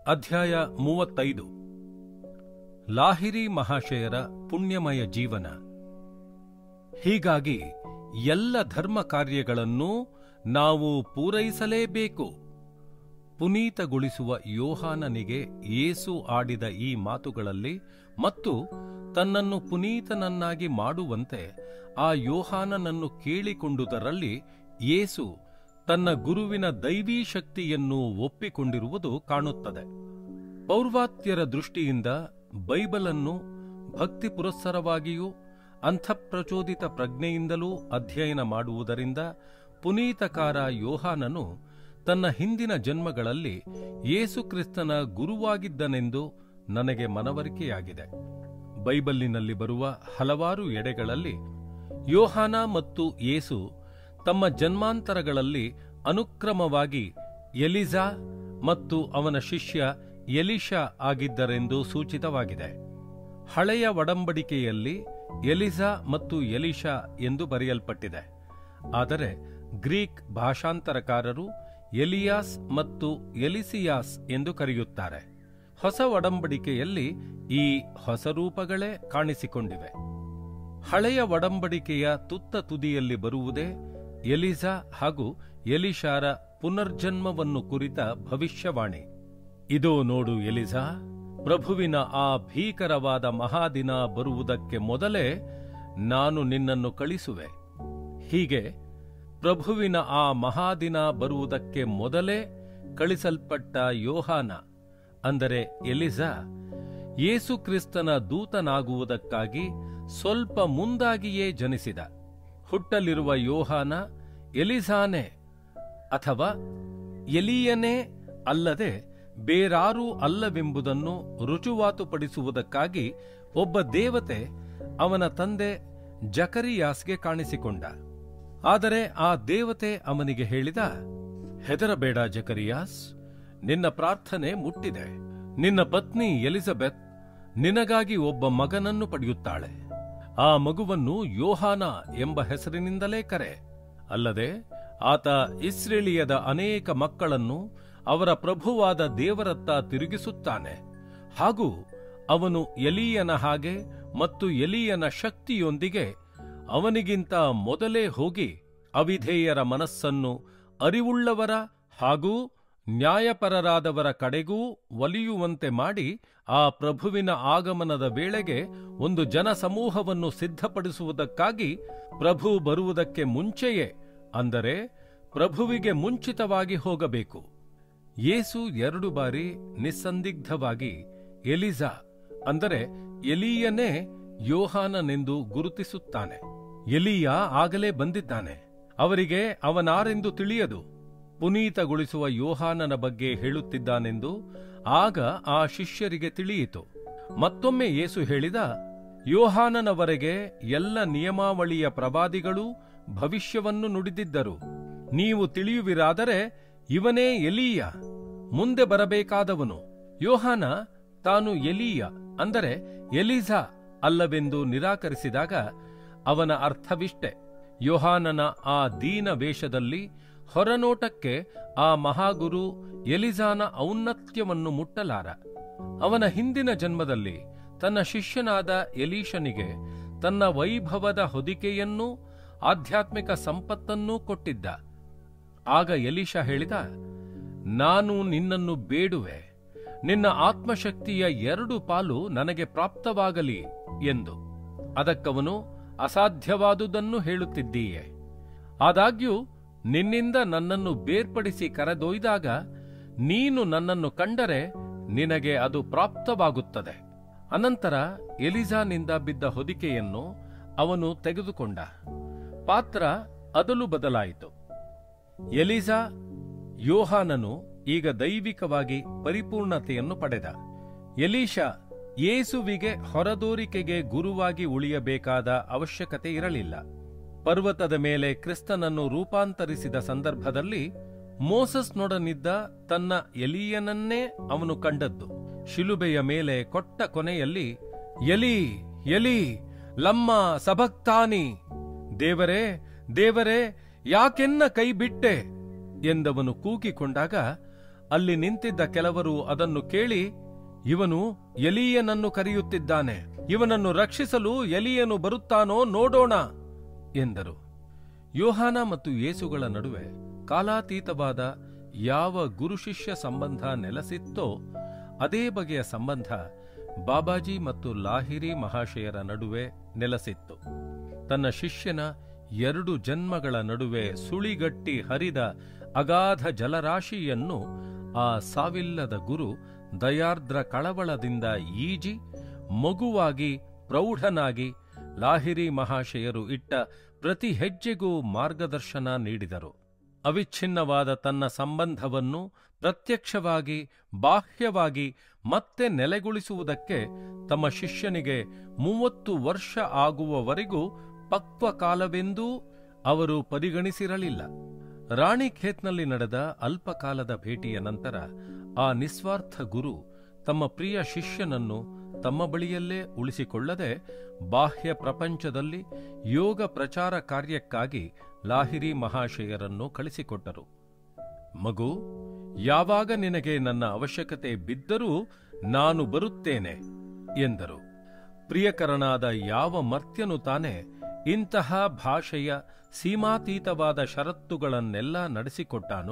ಅಧ್ಯಾಯ ಮೂವತ್ತೈದು ಲಾಹಿರಿ ಮಹಾಶಯರ ಪುಣ್ಯಮಯ ಜೀವನ ಹೀಗಾಗಿ ಎಲ್ಲ ಧರ್ಮ ಕಾರ್ಯಗಳನ್ನೂ ನಾವು ಪೂರೈಸಲೇಬೇಕು ಪುನೀತಗೊಳಿಸುವ ಯೋಹಾನನಿಗೆ ಯೇಸು ಆಡಿದ ಈ ಮಾತುಗಳಲ್ಲಿ ಮತ್ತು ತನ್ನನ್ನು ಪುನೀತನನ್ನಾಗಿ ಮಾಡುವಂತೆ ಆ ಯೋಹಾನನನ್ನು ಕೇಳಿಕೊಂಡುದರಲ್ಲಿ ಯೇಸು ತನ್ನ ಗುರುವಿನ ದೈವೀ ಶಕ್ತಿಯನ್ನು ಒಪ್ಪಿಕೊಂಡಿರುವುದು ಕಾಣುತ್ತದೆ ಪೌರ್ವಾತ್ಯರ ದೃಷ್ಟಿಯಿಂದ ಬೈಬಲನ್ನು ಭಕ್ತಿ ಪುರಸ್ಸರವಾಗಿಯೂ ಅಂಥಪ್ರಚೋದಿತ ಪ್ರಜ್ಞೆಯಿಂದಲೂ ಅಧ್ಯಯನ ಮಾಡುವುದರಿಂದ ಪುನೀತಕಾರ ಯೋಹಾನನು ತನ್ನ ಹಿಂದಿನ ಜನ್ಮಗಳಲ್ಲಿ ಯೇಸುಕ್ರಿಸ್ತನ ಗುರುವಾಗಿದ್ದನೆಂದು ನನಗೆ ಮನವರಿಕೆಯಾಗಿದೆ ಬೈಬಲ್ಲಿನಲ್ಲಿ ಬರುವ ಹಲವಾರು ಎಡೆಗಳಲ್ಲಿ ಯೋಹಾನ ಮತ್ತು ಯೇಸು ತಮ್ಮ ಜನ್ಮಾಂತರಗಳಲ್ಲಿ ಅನುಕ್ರಮವಾಗಿ ಎಲಿಜಾ ಮತ್ತು ಅವನ ಶಿಷ್ಯ ಎಲಿಷಾ ಆಗಿದ್ದರೆಂದು ಸೂಚಿತವಾಗಿದೆ ಹಳೆಯ ಒಡಂಬಡಿಕೆಯಲ್ಲಿ ಎಲಿಜಾ ಮತ್ತು ಎಲಿಷಾ ಎಂದು ಬರೆಯಲ್ಪಟ್ಟಿದೆ ಆದರೆ ಗ್ರೀಕ್ ಭಾಷಾಂತರಕಾರರು ಎಲಿಯಾಸ್ ಮತ್ತು ಎಲಿಸಿಯಾಸ್ ಎಂದು ಕರೆಯುತ್ತಾರೆ ಹೊಸ ಒಡಂಬಡಿಕೆಯಲ್ಲಿ ಈ ಹೊಸ ರೂಪಗಳೇ ಕಾಣಿಸಿಕೊಂಡಿವೆ ಹಳೆಯ ಒಡಂಬಡಿಕೆಯ ತುತ್ತ ತುದಿಯಲ್ಲಿ ಬರುವುದೇ ಎಲಿಜಾ ಹಾಗೂ ಎಲಿಶಾರ ಪುನರ್ಜನ್ಮವನ್ನು ಕುರಿತ ಭವಿಷ್ಯವಾಣಿ ಇದೋ ನೋಡು ಎಲಿಜಾ ಪ್ರಭುವಿನ ಆ ಭೀಕರವಾದ ಮಹಾದಿನ ಬರುವುದಕ್ಕೆ ಮೊದಲೇ ನಾನು ನಿನ್ನನ್ನು ಕಳಿಸುವೆ ಹೀಗೆ ಪ್ರಭುವಿನ ಆ ಮಹಾದಿನ ಬರುವುದಕ್ಕೆ ಮೊದಲೇ ಕಳಿಸಲ್ಪಟ್ಟ ಯೋಹಾನ ಅಂದರೆ ಎಲಿಜಾ ಯೇಸುಕ್ರಿಸ್ತನ ದೂತನಾಗುವುದಕ್ಕಾಗಿ ಸ್ವಲ್ಪ ಮುಂದಾಗಿಯೇ ಜನಿಸಿದ ಹುಟ್ಟಲಿರುವ ಯೋಹಾನ ಎಲಿಜಾನೆ ಅಥವಾ ಎಲಿಯನೇ ಅಲ್ಲದೆ ಬೇರಾರೂ ಅಲ್ಲವೆಂಬುದನ್ನು ರುಜುವಾತುಪಡಿಸುವುದಕ್ಕಾಗಿ ಒಬ್ಬ ದೇವತೆ ಅವನ ತಂದೆ ಜಕರಿಯಾಸ್ಗೆ ಕಾಣಿಸಿಕೊಂಡ ಆದರೆ ಆ ದೇವತೆ ಅವನಿಗೆ ಹೇಳಿದ ಹೆದರಬೇಡ ಜಕರಿಯಾಸ್ ನಿನ್ನ ಪ್ರಾರ್ಥನೆ ಮುಟ್ಟಿದೆ ನಿನ್ನ ಪತ್ನಿ ಎಲಿಜಬೆತ್ ನಿನಗಾಗಿ ಒಬ್ಬ ಮಗನನ್ನು ಪಡೆಯುತ್ತಾಳೆ ಆ ಮಗುವನ್ನು ಯೋಹಾನ ಎಂಬ ಹೆಸರಿನಿಂದಲೇ ಕರೆ ಅಲ್ಲದೆ ಆತ ಇಸ್ರೇಲಿಯದ ಅನೇಕ ಮಕ್ಕಳನ್ನು ಅವರ ಪ್ರಭುವಾದ ದೇವರತ್ತ ತಿರುಗಿಸುತ್ತಾನೆ ಹಾಗೂ ಅವನು ಎಲೀಯನ ಹಾಗೆ ಮತ್ತು ಎಲೀಯನ ಶಕ್ತಿಯೊಂದಿಗೆ ಅವನಿಗಿಂತ ಮೊದಲೇ ಹೋಗಿ ಅವಿಧೇಯರ ಮನಸ್ಸನ್ನು ಅರಿವುಳ್ಳವರ ಹಾಗೂ ನ್ಯಾಯಪರರಾದವರ ಕಡೆಗೂ ಒಲಿಯುವಂತೆ ಮಾಡಿ ಆ ಪ್ರಭುವಿನ ಆಗಮನದ ವೇಳೆಗೆ ಒಂದು ಜನಸಮೂಹವನ್ನು ಸಿದ್ಧಪಡಿಸುವುದಕ್ಕಾಗಿ ಪ್ರಭು ಬರುವುದಕ್ಕೆ ಮುಂಚೆಯೇ ಅಂದರೆ ಪ್ರಭುವಿಗೆ ಮುಂಚಿತವಾಗಿ ಹೋಗಬೇಕು ಯೇಸು ಎರಡು ಬಾರಿ ನಿಸ್ಸಂದಿಗ್ಧವಾಗಿ ಎಲಿಜಾ ಅಂದರೆ ಎಲೀಯನೇ ಯೋಹಾನನೆಂದು ಗುರುತಿಸುತ್ತಾನೆ ಎಲೀಯ ಆಗಲೇ ಬಂದಿದ್ದಾನೆ ಅವರಿಗೆ ಅವನಾರೆಂದು ತಿಳಿಯದು ಪುನೀತಗೊಳಿಸುವ ಯೋಹಾನನ ಬಗ್ಗೆ ಹೇಳುತ್ತಿದ್ದಾನೆಂದು ಆಗ ಆ ಶಿಷ್ಯರಿಗೆ ತಿಳಿಯಿತು ಮತ್ತೊಮ್ಮೆ ಯೇಸು ಹೇಳಿದ ಯೋಹಾನನವರೆಗೆ ಎಲ್ಲ ನಿಯಮಾವಳಿಯ ಪ್ರವಾದಿಗಳೂ ಭವಿಷ್ಯವನ್ನು ನುಡಿದಿದ್ದರು ನೀವು ತಿಳಿಯುವಿರಾದರೆ ಇವನೇ ಎಲೀಯ ಮುಂದೆ ಬರಬೇಕಾದವನು ಯೋಹಾನ ತಾನು ಎಲೀಯ ಅಂದರೆ ಎಲಿಜಾ ಅಲ್ಲವೆಂದು ನಿರಾಕರಿಸಿದಾಗ ಅವನ ಅರ್ಥವಿಷ್ಟೆ ಯೋಹಾನನ ಆ ದೀನ ವೇಷದಲ್ಲಿ ಹೊರನೋಟಕ್ಕೆ ಆ ಮಹಾಗುರು ಎಲಿಜಾನ ಔನ್ನತ್ಯವನ್ನು ಮುಟ್ಟಲಾರ ಅವನ ಹಿಂದಿನ ಜನ್ಮದಲ್ಲಿ ತನ್ನ ಶಿಷ್ಯನಾದ ಎಲೀಶನಿಗೆ ತನ್ನ ವೈಭವದ ಹೊದಿಕೆಯನ್ನೂ ಆಧ್ಯಾತ್ಮಿಕ ಸಂಪತ್ತನ್ನೂ ಕೊಟ್ಟಿದ್ದ ಆಗ ಎಲೀಶ ಹೇಳಿದ ನಾನು ನಿನ್ನನ್ನು ಬೇಡುವೆ ನಿನ್ನ ಆತ್ಮಶಕ್ತಿಯ ಎರಡು ಪಾಲು ನನಗೆ ಪ್ರಾಪ್ತವಾಗಲಿ ಎಂದು ಅದಕ್ಕವನು ಅಸಾಧ್ಯವಾದುದನ್ನು ಹೇಳುತ್ತಿದ್ದೀಯೆ ಆದಾಗ್ಯೂ ನಿನ್ನಿಂದ ನನ್ನನ್ನು ಬೇರ್ಪಡಿಸಿ ಕರೆದೊಯ್ದಾಗ ನೀನು ನನ್ನನ್ನು ಕಂಡರೆ ನಿನಗೆ ಅದು ಪ್ರಾಪ್ತವಾಗುತ್ತದೆ ಅನಂತರ ಎಲಿಜಾನಿಂದ ಬಿದ್ದ ಹೊದಿಕೆಯನ್ನು ಅವನು ತೆಗೆದುಕೊಂಡ ಪಾತ್ರ ಅದಲು ಬದಲಾಯಿತು ಎಲಿಜಾ ಯೋಹಾನನು ಈಗ ದೈವಿಕವಾಗಿ ಪರಿಪೂರ್ಣತೆಯನ್ನು ಪಡೆದ ಎಲೀಶಾ ಯೇಸುವಿಗೆ ಹೊರದೋರಿಕೆಗೆ ಗುರುವಾಗಿ ಉಳಿಯಬೇಕಾದ ಅವಶ್ಯಕತೆ ಇರಲಿಲ್ಲ ಪರ್ವತದ ಮೇಲೆ ಕ್ರಿಸ್ತನನ್ನು ರೂಪಾಂತರಿಸಿದ ಸಂದರ್ಭದಲ್ಲಿ ಮೋಸಸ್ನೊಡನಿದ್ದ ತನ್ನ ಎಲಿಯನನ್ನೇ ಅವನು ಕಂಡದ್ದು ಶಿಲುಬೆಯ ಮೇಲೆ ಕೊಟ್ಟ ಕೊನೆಯಲ್ಲಿ ಎಲಿ ಎಲಿ ಲಮ್ಮ ಸಭಕ್ತಾನಿ ದೇವರೇ ದೇವರೇ ಯಾಕೆನ್ನ ಕೈ ಬಿಟ್ಟೆ ಎಂದವನು ಕೂಗಿಕೊಂಡಾಗ ಅಲ್ಲಿ ನಿಂತಿದ್ದ ಕೆಲವರು ಅದನ್ನು ಕೇಳಿ ಇವನು ಎಲೀಯನನ್ನು ಕರೆಯುತ್ತಿದ್ದಾನೆ ಇವನನ್ನು ರಕ್ಷಿಸಲು ಎಲಿಯನು ಬರುತ್ತಾನೋ ನೋಡೋಣ ಎಂದರು ಯೋಹಾನ ಮತ್ತು ಯೇಸುಗಳ ನಡುವೆ ಕಾಲಾತೀತವಾದ ಯಾವ ಗುರುಶಿಷ್ಯ ಸಂಬಂಧ ನೆಲೆಸಿತ್ತೋ ಅದೇ ಬಗೆಯ ಸಂಬಂಧ ಬಾಬಾಜಿ ಮತ್ತು ಲಾಹಿರಿ ಮಹಾಶಯರ ನಡುವೆ ನೆಲೆಸಿತ್ತು ತನ್ನ ಶಿಷ್ಯನ ಎರಡು ಜನ್ಮಗಳ ನಡುವೆ ಸುಳಿಗಟ್ಟಿ ಹರಿದ ಅಗಾಧ ಜಲರಾಶಿಯನ್ನು ಆ ಸಾವಿಲ್ಲದ ಗುರು ದಯಾರ್ದ್ರ ಕಳವಳದಿಂದ ಈಜಿ ಮಗುವಾಗಿ ಪ್ರೌಢನಾಗಿ ಲಾಹಿರಿ ಮಹಾಶಯರು ಇಟ್ಟ ಪ್ರತಿ ಹೆಜ್ಜೆಗೂ ಮಾರ್ಗದರ್ಶನ ನೀಡಿದರು ಅವಿಚ್ಛಿನ್ನವಾದ ತನ್ನ ಸಂಬಂಧವನ್ನು ಪ್ರತ್ಯಕ್ಷವಾಗಿ ಬಾಹ್ಯವಾಗಿ ಮತ್ತೆ ನೆಲೆಗೊಳಿಸುವುದಕ್ಕೆ ತಮ್ಮ ಶಿಷ್ಯನಿಗೆ ಮೂವತ್ತು ವರ್ಷ ಆಗುವವರೆಗೂ ಪಕ್ವ ಕಾಲವೆಂದೂ ಅವರು ಪರಿಗಣಿಸಿರಲಿಲ್ಲ ರಾಣಿಖೇತ್ನಲ್ಲಿ ನಡೆದ ಅಲ್ಪಕಾಲದ ಭೇಟಿಯ ನಂತರ ಆ ನಿಸ್ವಾರ್ಥ ಗುರು ತಮ್ಮ ಪ್ರಿಯ ಶಿಷ್ಯನನ್ನು ತಮ್ಮ ಬಳಿಯಲ್ಲೇ ಉಳಿಸಿಕೊಳ್ಳದೆ ಬಾಹ್ಯ ಪ್ರಪಂಚದಲ್ಲಿ ಯೋಗ ಪ್ರಚಾರ ಕಾರ್ಯಕ್ಕಾಗಿ ಲಾಹಿರಿ ಮಹಾಶಯರನ್ನು ಕಳಿಸಿಕೊಟ್ಟರು ಮಗು ಯಾವಾಗ ನಿನಗೆ ನನ್ನ ಅವಶ್ಯಕತೆ ಬಿದ್ದರೂ ನಾನು ಬರುತ್ತೇನೆ ಎಂದರು ಪ್ರಿಯಕರನಾದ ಯಾವ ಮರ್ತ್ಯನು ತಾನೇ ಇಂತಹ ಭಾಷೆಯ ಸೀಮಾತೀತವಾದ ಷರತ್ತುಗಳನ್ನೆಲ್ಲ ನಡೆಸಿಕೊಟ್ಟಾನು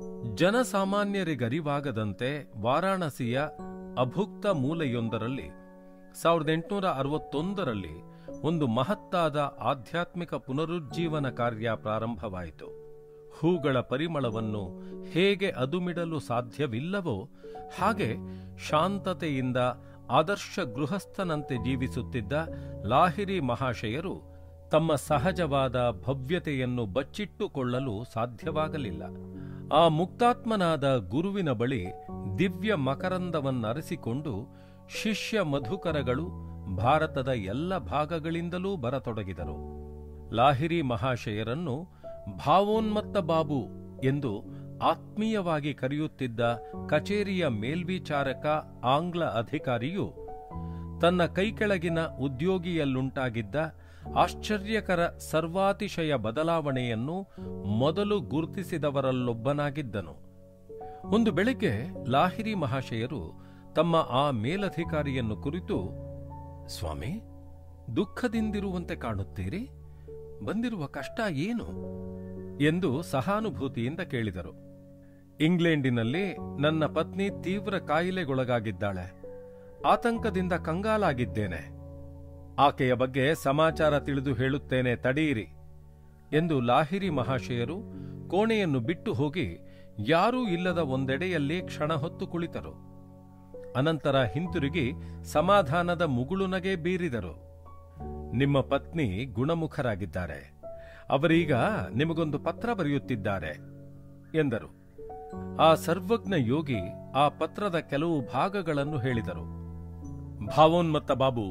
ಜನಸಾಮಾನ್ಯರಿಗರಿವಾಗದಂತೆ ವಾರಾಣಸಿಯ ಅಭುಕ್ತ ಮೂಲೆಯೊಂದರಲ್ಲಿ ಸಾವಿರದ ಎಂಟುನೂರ ಅರವತ್ತೊಂದರಲ್ಲಿ ಒಂದು ಮಹತ್ತಾದ ಆಧ್ಯಾತ್ಮಿಕ ಪುನರುಜ್ಜೀವನ ಕಾರ್ಯ ಪ್ರಾರಂಭವಾಯಿತು ಹೂಗಳ ಪರಿಮಳವನ್ನು ಹೇಗೆ ಅದುಮಿಡಲು ಸಾಧ್ಯವಿಲ್ಲವೋ ಹಾಗೆ ಶಾಂತತೆಯಿಂದ ಆದರ್ಶ ಗೃಹಸ್ಥನಂತೆ ಜೀವಿಸುತ್ತಿದ್ದ ಲಾಹಿರಿ ಮಹಾಶಯರು ತಮ್ಮ ಸಹಜವಾದ ಭವ್ಯತೆಯನ್ನು ಬಚ್ಚಿಟ್ಟುಕೊಳ್ಳಲು ಸಾಧ್ಯವಾಗಲಿಲ್ಲ ಆ ಮುಕ್ತಾತ್ಮನಾದ ಗುರುವಿನ ಬಳಿ ದಿವ್ಯ ಮಕರಂದವನ್ನರಸಿಕೊಂಡು ಶಿಷ್ಯ ಮಧುಕರಗಳು ಭಾರತದ ಎಲ್ಲ ಭಾಗಗಳಿಂದಲೂ ಬರತೊಡಗಿದರು ಲಾಹಿರಿ ಮಹಾಶಯರನ್ನು ಭಾವೋನ್ಮತ್ತ ಬಾಬು ಎಂದು ಆತ್ಮೀಯವಾಗಿ ಕರೆಯುತ್ತಿದ್ದ ಕಚೇರಿಯ ಮೇಲ್ವಿಚಾರಕ ಆಂಗ್ಲ ಅಧಿಕಾರಿಯು ತನ್ನ ಕೈಕೆಳಗಿನ ಉದ್ಯೋಗಿಯಲ್ಲುಂಟಾಗಿದ್ದ ಆಶ್ಚರ್ಯಕರ ಸರ್ವಾತಿಶಯ ಬದಲಾವಣೆಯನ್ನು ಮೊದಲು ಗುರುತಿಸಿದವರಲ್ಲೊಬ್ಬನಾಗಿದ್ದನು ಒಂದು ಬೆಳಿಗ್ಗೆ ಲಾಹಿರಿ ಮಹಾಶಯರು ತಮ್ಮ ಆ ಮೇಲಧಿಕಾರಿಯನ್ನು ಕುರಿತು ಸ್ವಾಮಿ ದುಃಖದಿಂದಿರುವಂತೆ ಕಾಣುತ್ತೀರಿ ಬಂದಿರುವ ಕಷ್ಟ ಏನು ಎಂದು ಸಹಾನುಭೂತಿಯಿಂದ ಕೇಳಿದರು ಇಂಗ್ಲೆಂಡಿನಲ್ಲಿ ನನ್ನ ಪತ್ನಿ ತೀವ್ರ ಕಾಯಿಲೆಗೊಳಗಾಗಿದ್ದಾಳೆ ಆತಂಕದಿಂದ ಕಂಗಾಲಾಗಿದ್ದೇನೆ ಆಕೆಯ ಬಗ್ಗೆ ಸಮಾಚಾರ ತಿಳಿದು ಹೇಳುತ್ತೇನೆ ತಡೆಯಿರಿ ಎಂದು ಲಾಹಿರಿ ಮಹಾಶಯರು ಕೋಣೆಯನ್ನು ಬಿಟ್ಟು ಹೋಗಿ ಯಾರೂ ಇಲ್ಲದ ಒಂದೆಡೆಯಲ್ಲಿ ಕ್ಷಣ ಹೊತ್ತು ಕುಳಿತರು ಅನಂತರ ಹಿಂತಿರುಗಿ ಸಮಾಧಾನದ ಮುಗುಳುನಗೆ ಬೀರಿದರು ನಿಮ್ಮ ಪತ್ನಿ ಗುಣಮುಖರಾಗಿದ್ದಾರೆ ಅವರೀಗ ನಿಮಗೊಂದು ಪತ್ರ ಬರೆಯುತ್ತಿದ್ದಾರೆ ಎಂದರು ಆ ಸರ್ವಜ್ಞ ಯೋಗಿ ಆ ಪತ್ರದ ಕೆಲವು ಭಾಗಗಳನ್ನು ಹೇಳಿದರು ಭಾವೋನ್ಮತ್ತ ಬಾಬು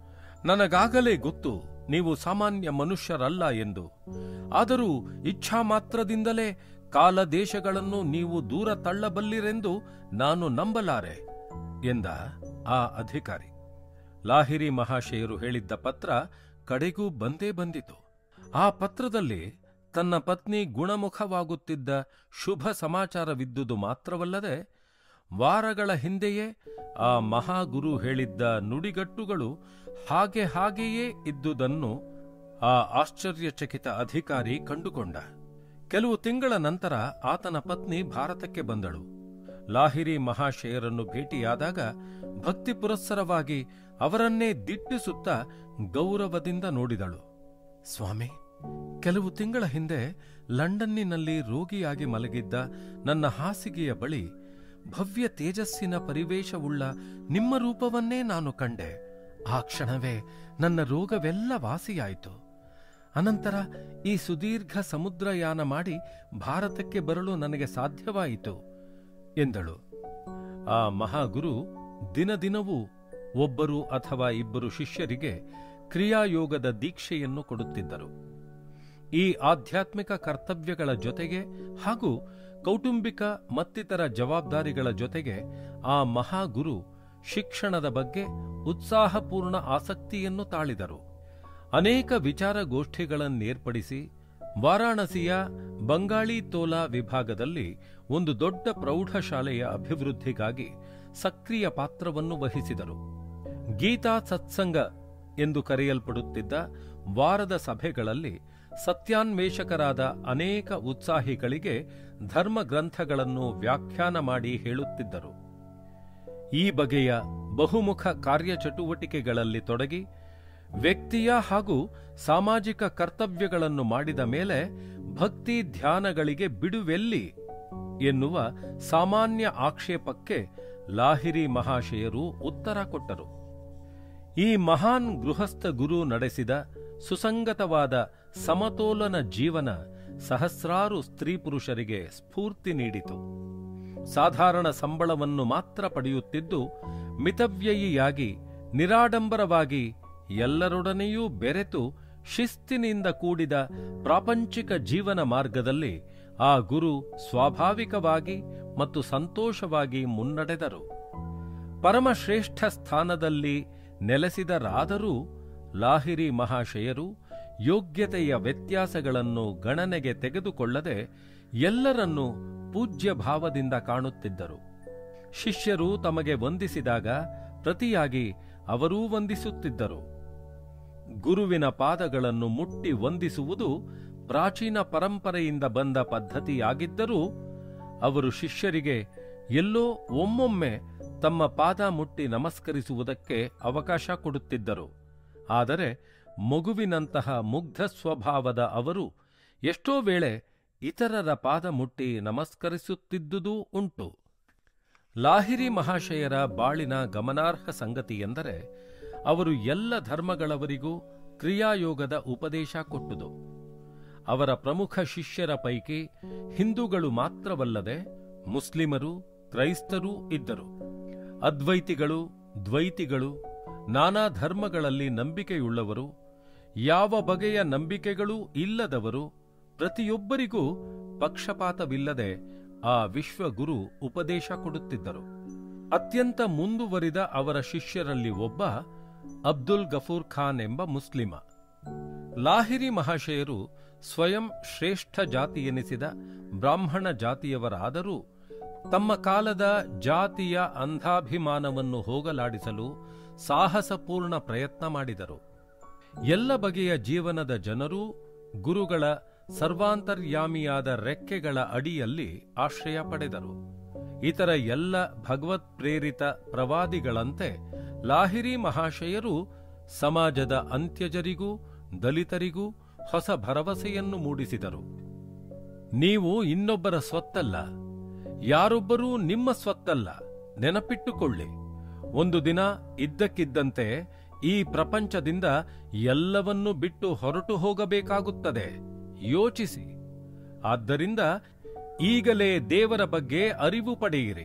ನನಗಾಗಲೇ ಗೊತ್ತು ನೀವು ಸಾಮಾನ್ಯ ಮನುಷ್ಯರಲ್ಲ ಎಂದು ಆದರೂ ಇಚ್ಛಾ ಮಾತ್ರದಿಂದಲೇ ಕಾಲ ದೇಶಗಳನ್ನು ನೀವು ದೂರ ತಳ್ಳಬಲ್ಲಿರೆಂದು ನಾನು ನಂಬಲಾರೆ ಎಂದ ಆ ಅಧಿಕಾರಿ ಲಾಹಿರಿ ಮಹಾಶಯರು ಹೇಳಿದ್ದ ಪತ್ರ ಕಡೆಗೂ ಬಂದೇ ಬಂದಿತು ಆ ಪತ್ರದಲ್ಲಿ ತನ್ನ ಪತ್ನಿ ಗುಣಮುಖವಾಗುತ್ತಿದ್ದ ಶುಭ ಸಮಾಚಾರವಿದ್ದುದು ಮಾತ್ರವಲ್ಲದೆ ವಾರಗಳ ಹಿಂದೆಯೇ ಆ ಮಹಾಗುರು ಹೇಳಿದ್ದ ನುಡಿಗಟ್ಟುಗಳು ಹಾಗೆ ಹಾಗೆಯೇ ಇದ್ದುದನ್ನು ಆ ಆಶ್ಚರ್ಯಚಕಿತ ಅಧಿಕಾರಿ ಕಂಡುಕೊಂಡ ಕೆಲವು ತಿಂಗಳ ನಂತರ ಆತನ ಪತ್ನಿ ಭಾರತಕ್ಕೆ ಬಂದಳು ಲಾಹಿರಿ ಮಹಾಶಯರನ್ನು ಭೇಟಿಯಾದಾಗ ಭಕ್ತಿ ಪುರಸ್ಸರವಾಗಿ ಅವರನ್ನೇ ದಿಟ್ಟಿಸುತ್ತಾ ಗೌರವದಿಂದ ನೋಡಿದಳು ಸ್ವಾಮಿ ಕೆಲವು ತಿಂಗಳ ಹಿಂದೆ ಲಂಡನ್ನಿನಲ್ಲಿ ರೋಗಿಯಾಗಿ ಮಲಗಿದ್ದ ನನ್ನ ಹಾಸಿಗೆಯ ಬಳಿ ಭವ್ಯ ತೇಜಸ್ಸಿನ ಪರಿವೇಶವುಳ್ಳ ನಿಮ್ಮ ರೂಪವನ್ನೇ ನಾನು ಕಂಡೆ ಆ ಕ್ಷಣವೇ ನನ್ನ ರೋಗವೆಲ್ಲ ವಾಸಿಯಾಯಿತು ಅನಂತರ ಈ ಸುದೀರ್ಘ ಸಮುದ್ರಯಾನ ಮಾಡಿ ಭಾರತಕ್ಕೆ ಬರಲು ನನಗೆ ಸಾಧ್ಯವಾಯಿತು ಎಂದಳು ಆ ಮಹಾಗುರು ದಿನದಿನವೂ ಒಬ್ಬರು ಅಥವಾ ಇಬ್ಬರು ಶಿಷ್ಯರಿಗೆ ಕ್ರಿಯಾಯೋಗದ ದೀಕ್ಷೆಯನ್ನು ಕೊಡುತ್ತಿದ್ದರು ಈ ಆಧ್ಯಾತ್ಮಿಕ ಕರ್ತವ್ಯಗಳ ಜೊತೆಗೆ ಹಾಗೂ ಕೌಟುಂಬಿಕ ಮತ್ತಿತರ ಜವಾಬ್ದಾರಿಗಳ ಜೊತೆಗೆ ಆ ಮಹಾಗುರು ಶಿಕ್ಷಣದ ಬಗ್ಗೆ ಉತ್ಸಾಹಪೂರ್ಣ ಆಸಕ್ತಿಯನ್ನು ತಾಳಿದರು ಅನೇಕ ವಿಚಾರಗೋಷ್ಠಿಗಳನ್ನೇರ್ಪಡಿಸಿ ವಾರಾಣಸಿಯ ಬಂಗಾಳಿ ತೋಲಾ ವಿಭಾಗದಲ್ಲಿ ಒಂದು ದೊಡ್ಡ ಪ್ರೌಢಶಾಲೆಯ ಅಭಿವೃದ್ಧಿಗಾಗಿ ಸಕ್ರಿಯ ಪಾತ್ರವನ್ನು ವಹಿಸಿದರು ಗೀತಾ ಸತ್ಸಂಗ ಎಂದು ಕರೆಯಲ್ಪಡುತ್ತಿದ್ದ ವಾರದ ಸಭೆಗಳಲ್ಲಿ ಸತ್ಯಾನ್ವೇಷಕರಾದ ಅನೇಕ ಉತ್ಸಾಹಿಗಳಿಗೆ ಧರ್ಮ ಗ್ರಂಥಗಳನ್ನು ವ್ಯಾಖ್ಯಾನ ಮಾಡಿ ಹೇಳುತ್ತಿದ್ದರು ಈ ಬಗೆಯ ಬಹುಮುಖ ಕಾರ್ಯಚಟುವಟಿಕೆಗಳಲ್ಲಿ ತೊಡಗಿ ವ್ಯಕ್ತಿಯ ಹಾಗೂ ಸಾಮಾಜಿಕ ಕರ್ತವ್ಯಗಳನ್ನು ಮಾಡಿದ ಮೇಲೆ ಭಕ್ತಿ ಧ್ಯಾನಗಳಿಗೆ ಬಿಡುವೆಲ್ಲಿ ಎನ್ನುವ ಸಾಮಾನ್ಯ ಆಕ್ಷೇಪಕ್ಕೆ ಲಾಹಿರಿ ಮಹಾಶಯರು ಉತ್ತರ ಕೊಟ್ಟರು ಈ ಮಹಾನ್ ಗೃಹಸ್ಥ ಗುರು ನಡೆಸಿದ ಸುಸಂಗತವಾದ ಸಮತೋಲನ ಜೀವನ ಸಹಸ್ರಾರು ಸ್ತ್ರೀ ಪುರುಷರಿಗೆ ಸ್ಫೂರ್ತಿ ನೀಡಿತು ಸಾಧಾರಣ ಸಂಬಳವನ್ನು ಮಾತ್ರ ಪಡೆಯುತ್ತಿದ್ದು ಮಿತವ್ಯಯಿಯಾಗಿ ನಿರಾಡಂಬರವಾಗಿ ಎಲ್ಲರೊಡನೆಯೂ ಬೆರೆತು ಶಿಸ್ತಿನಿಂದ ಕೂಡಿದ ಪ್ರಾಪಂಚಿಕ ಜೀವನ ಮಾರ್ಗದಲ್ಲಿ ಆ ಗುರು ಸ್ವಾಭಾವಿಕವಾಗಿ ಮತ್ತು ಸಂತೋಷವಾಗಿ ಮುನ್ನಡೆದರು ಪರಮಶ್ರೇಷ್ಠ ಸ್ಥಾನದಲ್ಲಿ ನೆಲೆಸಿದರಾದರೂ ಲಾಹಿರಿ ಮಹಾಶಯರು ಯೋಗ್ಯತೆಯ ವ್ಯತ್ಯಾಸಗಳನ್ನು ಗಣನೆಗೆ ತೆಗೆದುಕೊಳ್ಳದೆ ಎಲ್ಲರನ್ನೂ ಪೂಜ್ಯ ಭಾವದಿಂದ ಕಾಣುತ್ತಿದ್ದರು ಶಿಷ್ಯರು ತಮಗೆ ವಂದಿಸಿದಾಗ ಪ್ರತಿಯಾಗಿ ಅವರೂ ವಂದಿಸುತ್ತಿದ್ದರು ಗುರುವಿನ ಪಾದಗಳನ್ನು ಮುಟ್ಟಿ ವಂದಿಸುವುದು ಪ್ರಾಚೀನ ಪರಂಪರೆಯಿಂದ ಬಂದ ಪದ್ಧತಿಯಾಗಿದ್ದರೂ ಅವರು ಶಿಷ್ಯರಿಗೆ ಎಲ್ಲೋ ಒಮ್ಮೊಮ್ಮೆ ತಮ್ಮ ಪಾದ ಮುಟ್ಟಿ ನಮಸ್ಕರಿಸುವುದಕ್ಕೆ ಅವಕಾಶ ಕೊಡುತ್ತಿದ್ದರು ಆದರೆ ಮಗುವಿನಂತಹ ಮುಗ್ಧ ಸ್ವಭಾವದ ಅವರು ಎಷ್ಟೋ ವೇಳೆ ಇತರರ ಪಾದ ಮುಟ್ಟಿ ನಮಸ್ಕರಿಸುತ್ತಿದ್ದುದೂ ಉಂಟು ಲಾಹಿರಿ ಮಹಾಶಯರ ಬಾಳಿನ ಗಮನಾರ್ಹ ಸಂಗತಿಯೆಂದರೆ ಅವರು ಎಲ್ಲ ಧರ್ಮಗಳವರಿಗೂ ಕ್ರಿಯಾಯೋಗದ ಉಪದೇಶ ಕೊಟ್ಟುದು ಅವರ ಪ್ರಮುಖ ಶಿಷ್ಯರ ಪೈಕಿ ಹಿಂದೂಗಳು ಮಾತ್ರವಲ್ಲದೆ ಮುಸ್ಲಿಮರು ಕ್ರೈಸ್ತರೂ ಇದ್ದರು ಅದ್ವೈತಿಗಳು ದ್ವೈತಿಗಳು ನಾನಾ ಧರ್ಮಗಳಲ್ಲಿ ನಂಬಿಕೆಯುಳ್ಳವರು ಯಾವ ಬಗೆಯ ನಂಬಿಕೆಗಳೂ ಇಲ್ಲದವರು ಪ್ರತಿಯೊಬ್ಬರಿಗೂ ಪಕ್ಷಪಾತವಿಲ್ಲದೆ ಆ ವಿಶ್ವಗುರು ಉಪದೇಶ ಕೊಡುತ್ತಿದ್ದರು ಅತ್ಯಂತ ಮುಂದುವರಿದ ಅವರ ಶಿಷ್ಯರಲ್ಲಿ ಒಬ್ಬ ಅಬ್ದುಲ್ ಗಫೂರ್ ಖಾನ್ ಎಂಬ ಮುಸ್ಲಿಮ ಲಾಹಿರಿ ಮಹಾಶಯರು ಸ್ವಯಂ ಶ್ರೇಷ್ಠ ಜಾತಿ ಎನಿಸಿದ ಬ್ರಾಹ್ಮಣ ಜಾತಿಯವರಾದರೂ ತಮ್ಮ ಕಾಲದ ಜಾತಿಯ ಅಂಧಾಭಿಮಾನವನ್ನು ಹೋಗಲಾಡಿಸಲು ಸಾಹಸಪೂರ್ಣ ಪ್ರಯತ್ನ ಮಾಡಿದರು ಎಲ್ಲ ಬಗೆಯ ಜೀವನದ ಜನರೂ ಗುರುಗಳ ಸರ್ವಾಂತರ್ಯಾಮಿಯಾದ ರೆಕ್ಕೆಗಳ ಅಡಿಯಲ್ಲಿ ಆಶ್ರಯ ಪಡೆದರು ಇತರ ಎಲ್ಲ ಭಗವತ್ ಪ್ರೇರಿತ ಪ್ರವಾದಿಗಳಂತೆ ಲಾಹಿರಿ ಮಹಾಶಯರು ಸಮಾಜದ ಅಂತ್ಯಜರಿಗೂ ದಲಿತರಿಗೂ ಹೊಸ ಭರವಸೆಯನ್ನು ಮೂಡಿಸಿದರು ನೀವು ಇನ್ನೊಬ್ಬರ ಸ್ವತ್ತಲ್ಲ ಯಾರೊಬ್ಬರೂ ನಿಮ್ಮ ಸ್ವತ್ತಲ್ಲ ನೆನಪಿಟ್ಟುಕೊಳ್ಳಿ ಒಂದು ದಿನ ಇದ್ದಕ್ಕಿದ್ದಂತೆ ಈ ಪ್ರಪಂಚದಿಂದ ಎಲ್ಲವನ್ನೂ ಬಿಟ್ಟು ಹೊರಟು ಹೋಗಬೇಕಾಗುತ್ತದೆ ಯೋಚಿಸಿ ಆದ್ದರಿಂದ ಈಗಲೇ ದೇವರ ಬಗ್ಗೆ ಅರಿವು ಪಡೆಯಿರಿ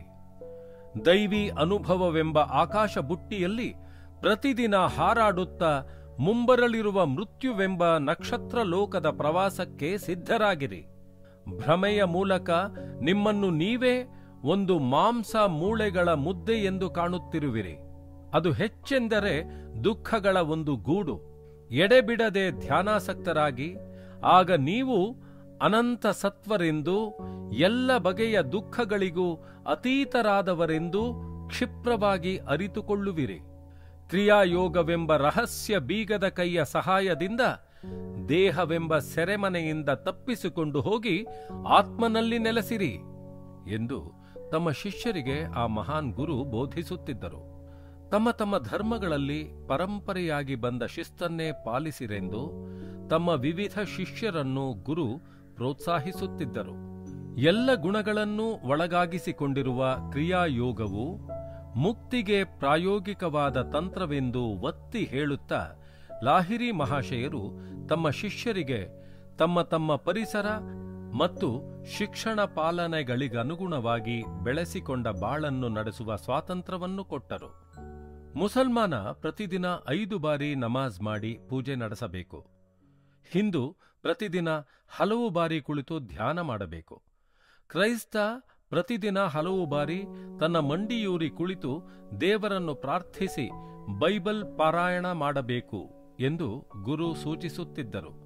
ದೈವಿ ಅನುಭವವೆಂಬ ಆಕಾಶ ಬುಟ್ಟಿಯಲ್ಲಿ ಪ್ರತಿದಿನ ಹಾರಾಡುತ್ತಾ ಮುಂಬರಲಿರುವ ಮೃತ್ಯುವೆಂಬ ನಕ್ಷತ್ರ ಲೋಕದ ಪ್ರವಾಸಕ್ಕೆ ಸಿದ್ಧರಾಗಿರಿ ಭ್ರಮೆಯ ಮೂಲಕ ನಿಮ್ಮನ್ನು ನೀವೇ ಒಂದು ಮಾಂಸ ಮೂಳೆಗಳ ಮುದ್ದೆ ಎಂದು ಕಾಣುತ್ತಿರುವಿರಿ ಅದು ಹೆಚ್ಚೆಂದರೆ ದುಃಖಗಳ ಒಂದು ಗೂಡು ಎಡೆಬಿಡದೆ ಧ್ಯಾನಾಸಕ್ತರಾಗಿ ಆಗ ನೀವು ಅನಂತ ಸತ್ವರೆಂದು ಎಲ್ಲ ಬಗೆಯ ದುಃಖಗಳಿಗೂ ಅತೀತರಾದವರೆಂದು ಕ್ಷಿಪ್ರವಾಗಿ ಅರಿತುಕೊಳ್ಳುವಿರಿ ಕ್ರಿಯಾಯೋಗವೆಂಬ ರಹಸ್ಯ ಬೀಗದ ಕೈಯ ಸಹಾಯದಿಂದ ದೇಹವೆಂಬ ಸೆರೆಮನೆಯಿಂದ ತಪ್ಪಿಸಿಕೊಂಡು ಹೋಗಿ ಆತ್ಮನಲ್ಲಿ ನೆಲೆಸಿರಿ ಎಂದು ತಮ್ಮ ಶಿಷ್ಯರಿಗೆ ಆ ಮಹಾನ್ ಗುರು ಬೋಧಿಸುತ್ತಿದ್ದರು ತಮ್ಮ ತಮ್ಮ ಧರ್ಮಗಳಲ್ಲಿ ಪರಂಪರೆಯಾಗಿ ಬಂದ ಶಿಸ್ತನ್ನೇ ಪಾಲಿಸಿರೆಂದು ತಮ್ಮ ವಿವಿಧ ಶಿಷ್ಯರನ್ನು ಗುರು ಪ್ರೋತ್ಸಾಹಿಸುತ್ತಿದ್ದರು ಎಲ್ಲ ಗುಣಗಳನ್ನೂ ಒಳಗಾಗಿಸಿಕೊಂಡಿರುವ ಕ್ರಿಯಾಯೋಗವು ಮುಕ್ತಿಗೆ ಪ್ರಾಯೋಗಿಕವಾದ ತಂತ್ರವೆಂದು ಒತ್ತಿ ಹೇಳುತ್ತಾ ಲಾಹಿರಿ ಮಹಾಶಯರು ತಮ್ಮ ಶಿಷ್ಯರಿಗೆ ತಮ್ಮ ತಮ್ಮ ಪರಿಸರ ಮತ್ತು ಶಿಕ್ಷಣ ಪಾಲನೆಗಳಿಗನುಗುಣವಾಗಿ ಬೆಳೆಸಿಕೊಂಡ ಬಾಳನ್ನು ನಡೆಸುವ ಸ್ವಾತಂತ್ರ್ಯವನ್ನು ಕೊಟ್ಟರು ಮುಸಲ್ಮಾನ ಪ್ರತಿದಿನ ಐದು ಬಾರಿ ನಮಾಜ್ ಮಾಡಿ ಪೂಜೆ ನಡೆಸಬೇಕು ಹಿಂದೂ ಪ್ರತಿದಿನ ಹಲವು ಬಾರಿ ಕುಳಿತು ಧ್ಯಾನ ಮಾಡಬೇಕು ಕ್ರೈಸ್ತ ಪ್ರತಿದಿನ ಹಲವು ಬಾರಿ ತನ್ನ ಮಂಡಿಯೂರಿ ಕುಳಿತು ದೇವರನ್ನು ಪ್ರಾರ್ಥಿಸಿ ಬೈಬಲ್ ಪಾರಾಯಣ ಮಾಡಬೇಕು ಎಂದು ಗುರು ಸೂಚಿಸುತ್ತಿದ್ದರು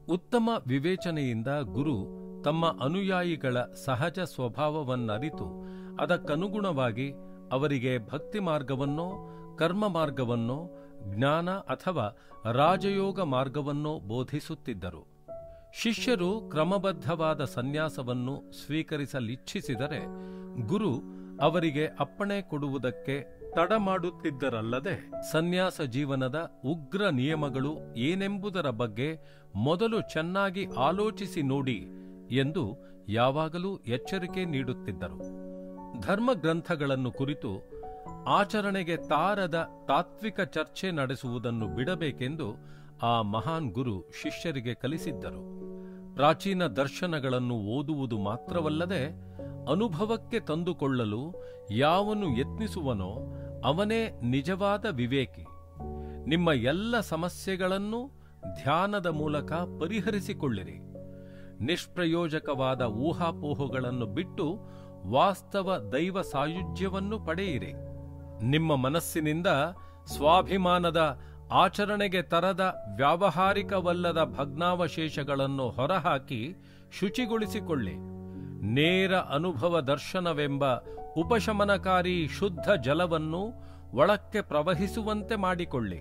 ಉತ್ತಮ ವಿವೇಚನೆಯಿಂದ ಗುರು ತಮ್ಮ ಅನುಯಾಯಿಗಳ ಸಹಜ ಸ್ವಭಾವವನ್ನರಿತು ಅದಕ್ಕನುಗುಣವಾಗಿ ಅವರಿಗೆ ಭಕ್ತಿ ಮಾರ್ಗವನ್ನೋ ಕರ್ಮ ಮಾರ್ಗವನ್ನೋ ಜ್ಞಾನ ಅಥವಾ ರಾಜಯೋಗ ಮಾರ್ಗವನ್ನೋ ಬೋಧಿಸುತ್ತಿದ್ದರು ಶಿಷ್ಯರು ಕ್ರಮಬದ್ಧವಾದ ಸನ್ಯಾಸವನ್ನು ಸ್ವೀಕರಿಸಲಿಚ್ಛಿಸಿದರೆ ಗುರು ಅವರಿಗೆ ಅಪ್ಪಣೆ ಕೊಡುವುದಕ್ಕೆ ತಡ ಮಾಡುತ್ತಿದ್ದರಲ್ಲದೆ ಸನ್ಯಾಸ ಜೀವನದ ಉಗ್ರ ನಿಯಮಗಳು ಏನೆಂಬುದರ ಬಗ್ಗೆ ಮೊದಲು ಚೆನ್ನಾಗಿ ಆಲೋಚಿಸಿ ನೋಡಿ ಎಂದು ಯಾವಾಗಲೂ ಎಚ್ಚರಿಕೆ ನೀಡುತ್ತಿದ್ದರು ಧರ್ಮಗ್ರಂಥಗಳನ್ನು ಕುರಿತು ಆಚರಣೆಗೆ ತಾರದ ತಾತ್ವಿಕ ಚರ್ಚೆ ನಡೆಸುವುದನ್ನು ಬಿಡಬೇಕೆಂದು ಆ ಮಹಾನ್ ಗುರು ಶಿಷ್ಯರಿಗೆ ಕಲಿಸಿದ್ದರು ಪ್ರಾಚೀನ ದರ್ಶನಗಳನ್ನು ಓದುವುದು ಮಾತ್ರವಲ್ಲದೆ ಅನುಭವಕ್ಕೆ ತಂದುಕೊಳ್ಳಲು ಯಾವನು ಯತ್ನಿಸುವನೋ ಅವನೇ ನಿಜವಾದ ವಿವೇಕಿ ನಿಮ್ಮ ಎಲ್ಲ ಸಮಸ್ಯೆಗಳನ್ನು ಧ್ಯಾನದ ಮೂಲಕ ಪರಿಹರಿಸಿಕೊಳ್ಳಿರಿ ನಿಷ್ಪ್ರಯೋಜಕವಾದ ಊಹಾಪೋಹಗಳನ್ನು ಬಿಟ್ಟು ವಾಸ್ತವ ದೈವ ಸಾಯುಜ್ಯವನ್ನು ಪಡೆಯಿರಿ ನಿಮ್ಮ ಮನಸ್ಸಿನಿಂದ ಸ್ವಾಭಿಮಾನದ ಆಚರಣೆಗೆ ತರದ ವ್ಯಾವಹಾರಿಕವಲ್ಲದ ಭಗ್ನಾವಶೇಷಗಳನ್ನು ಹೊರಹಾಕಿ ಶುಚಿಗೊಳಿಸಿಕೊಳ್ಳಿ ನೇರ ಅನುಭವ ದರ್ಶನವೆಂಬ ಉಪಶಮನಕಾರಿ ಶುದ್ಧ ಜಲವನ್ನು ಒಳಕ್ಕೆ ಪ್ರವಹಿಸುವಂತೆ ಮಾಡಿಕೊಳ್ಳಿ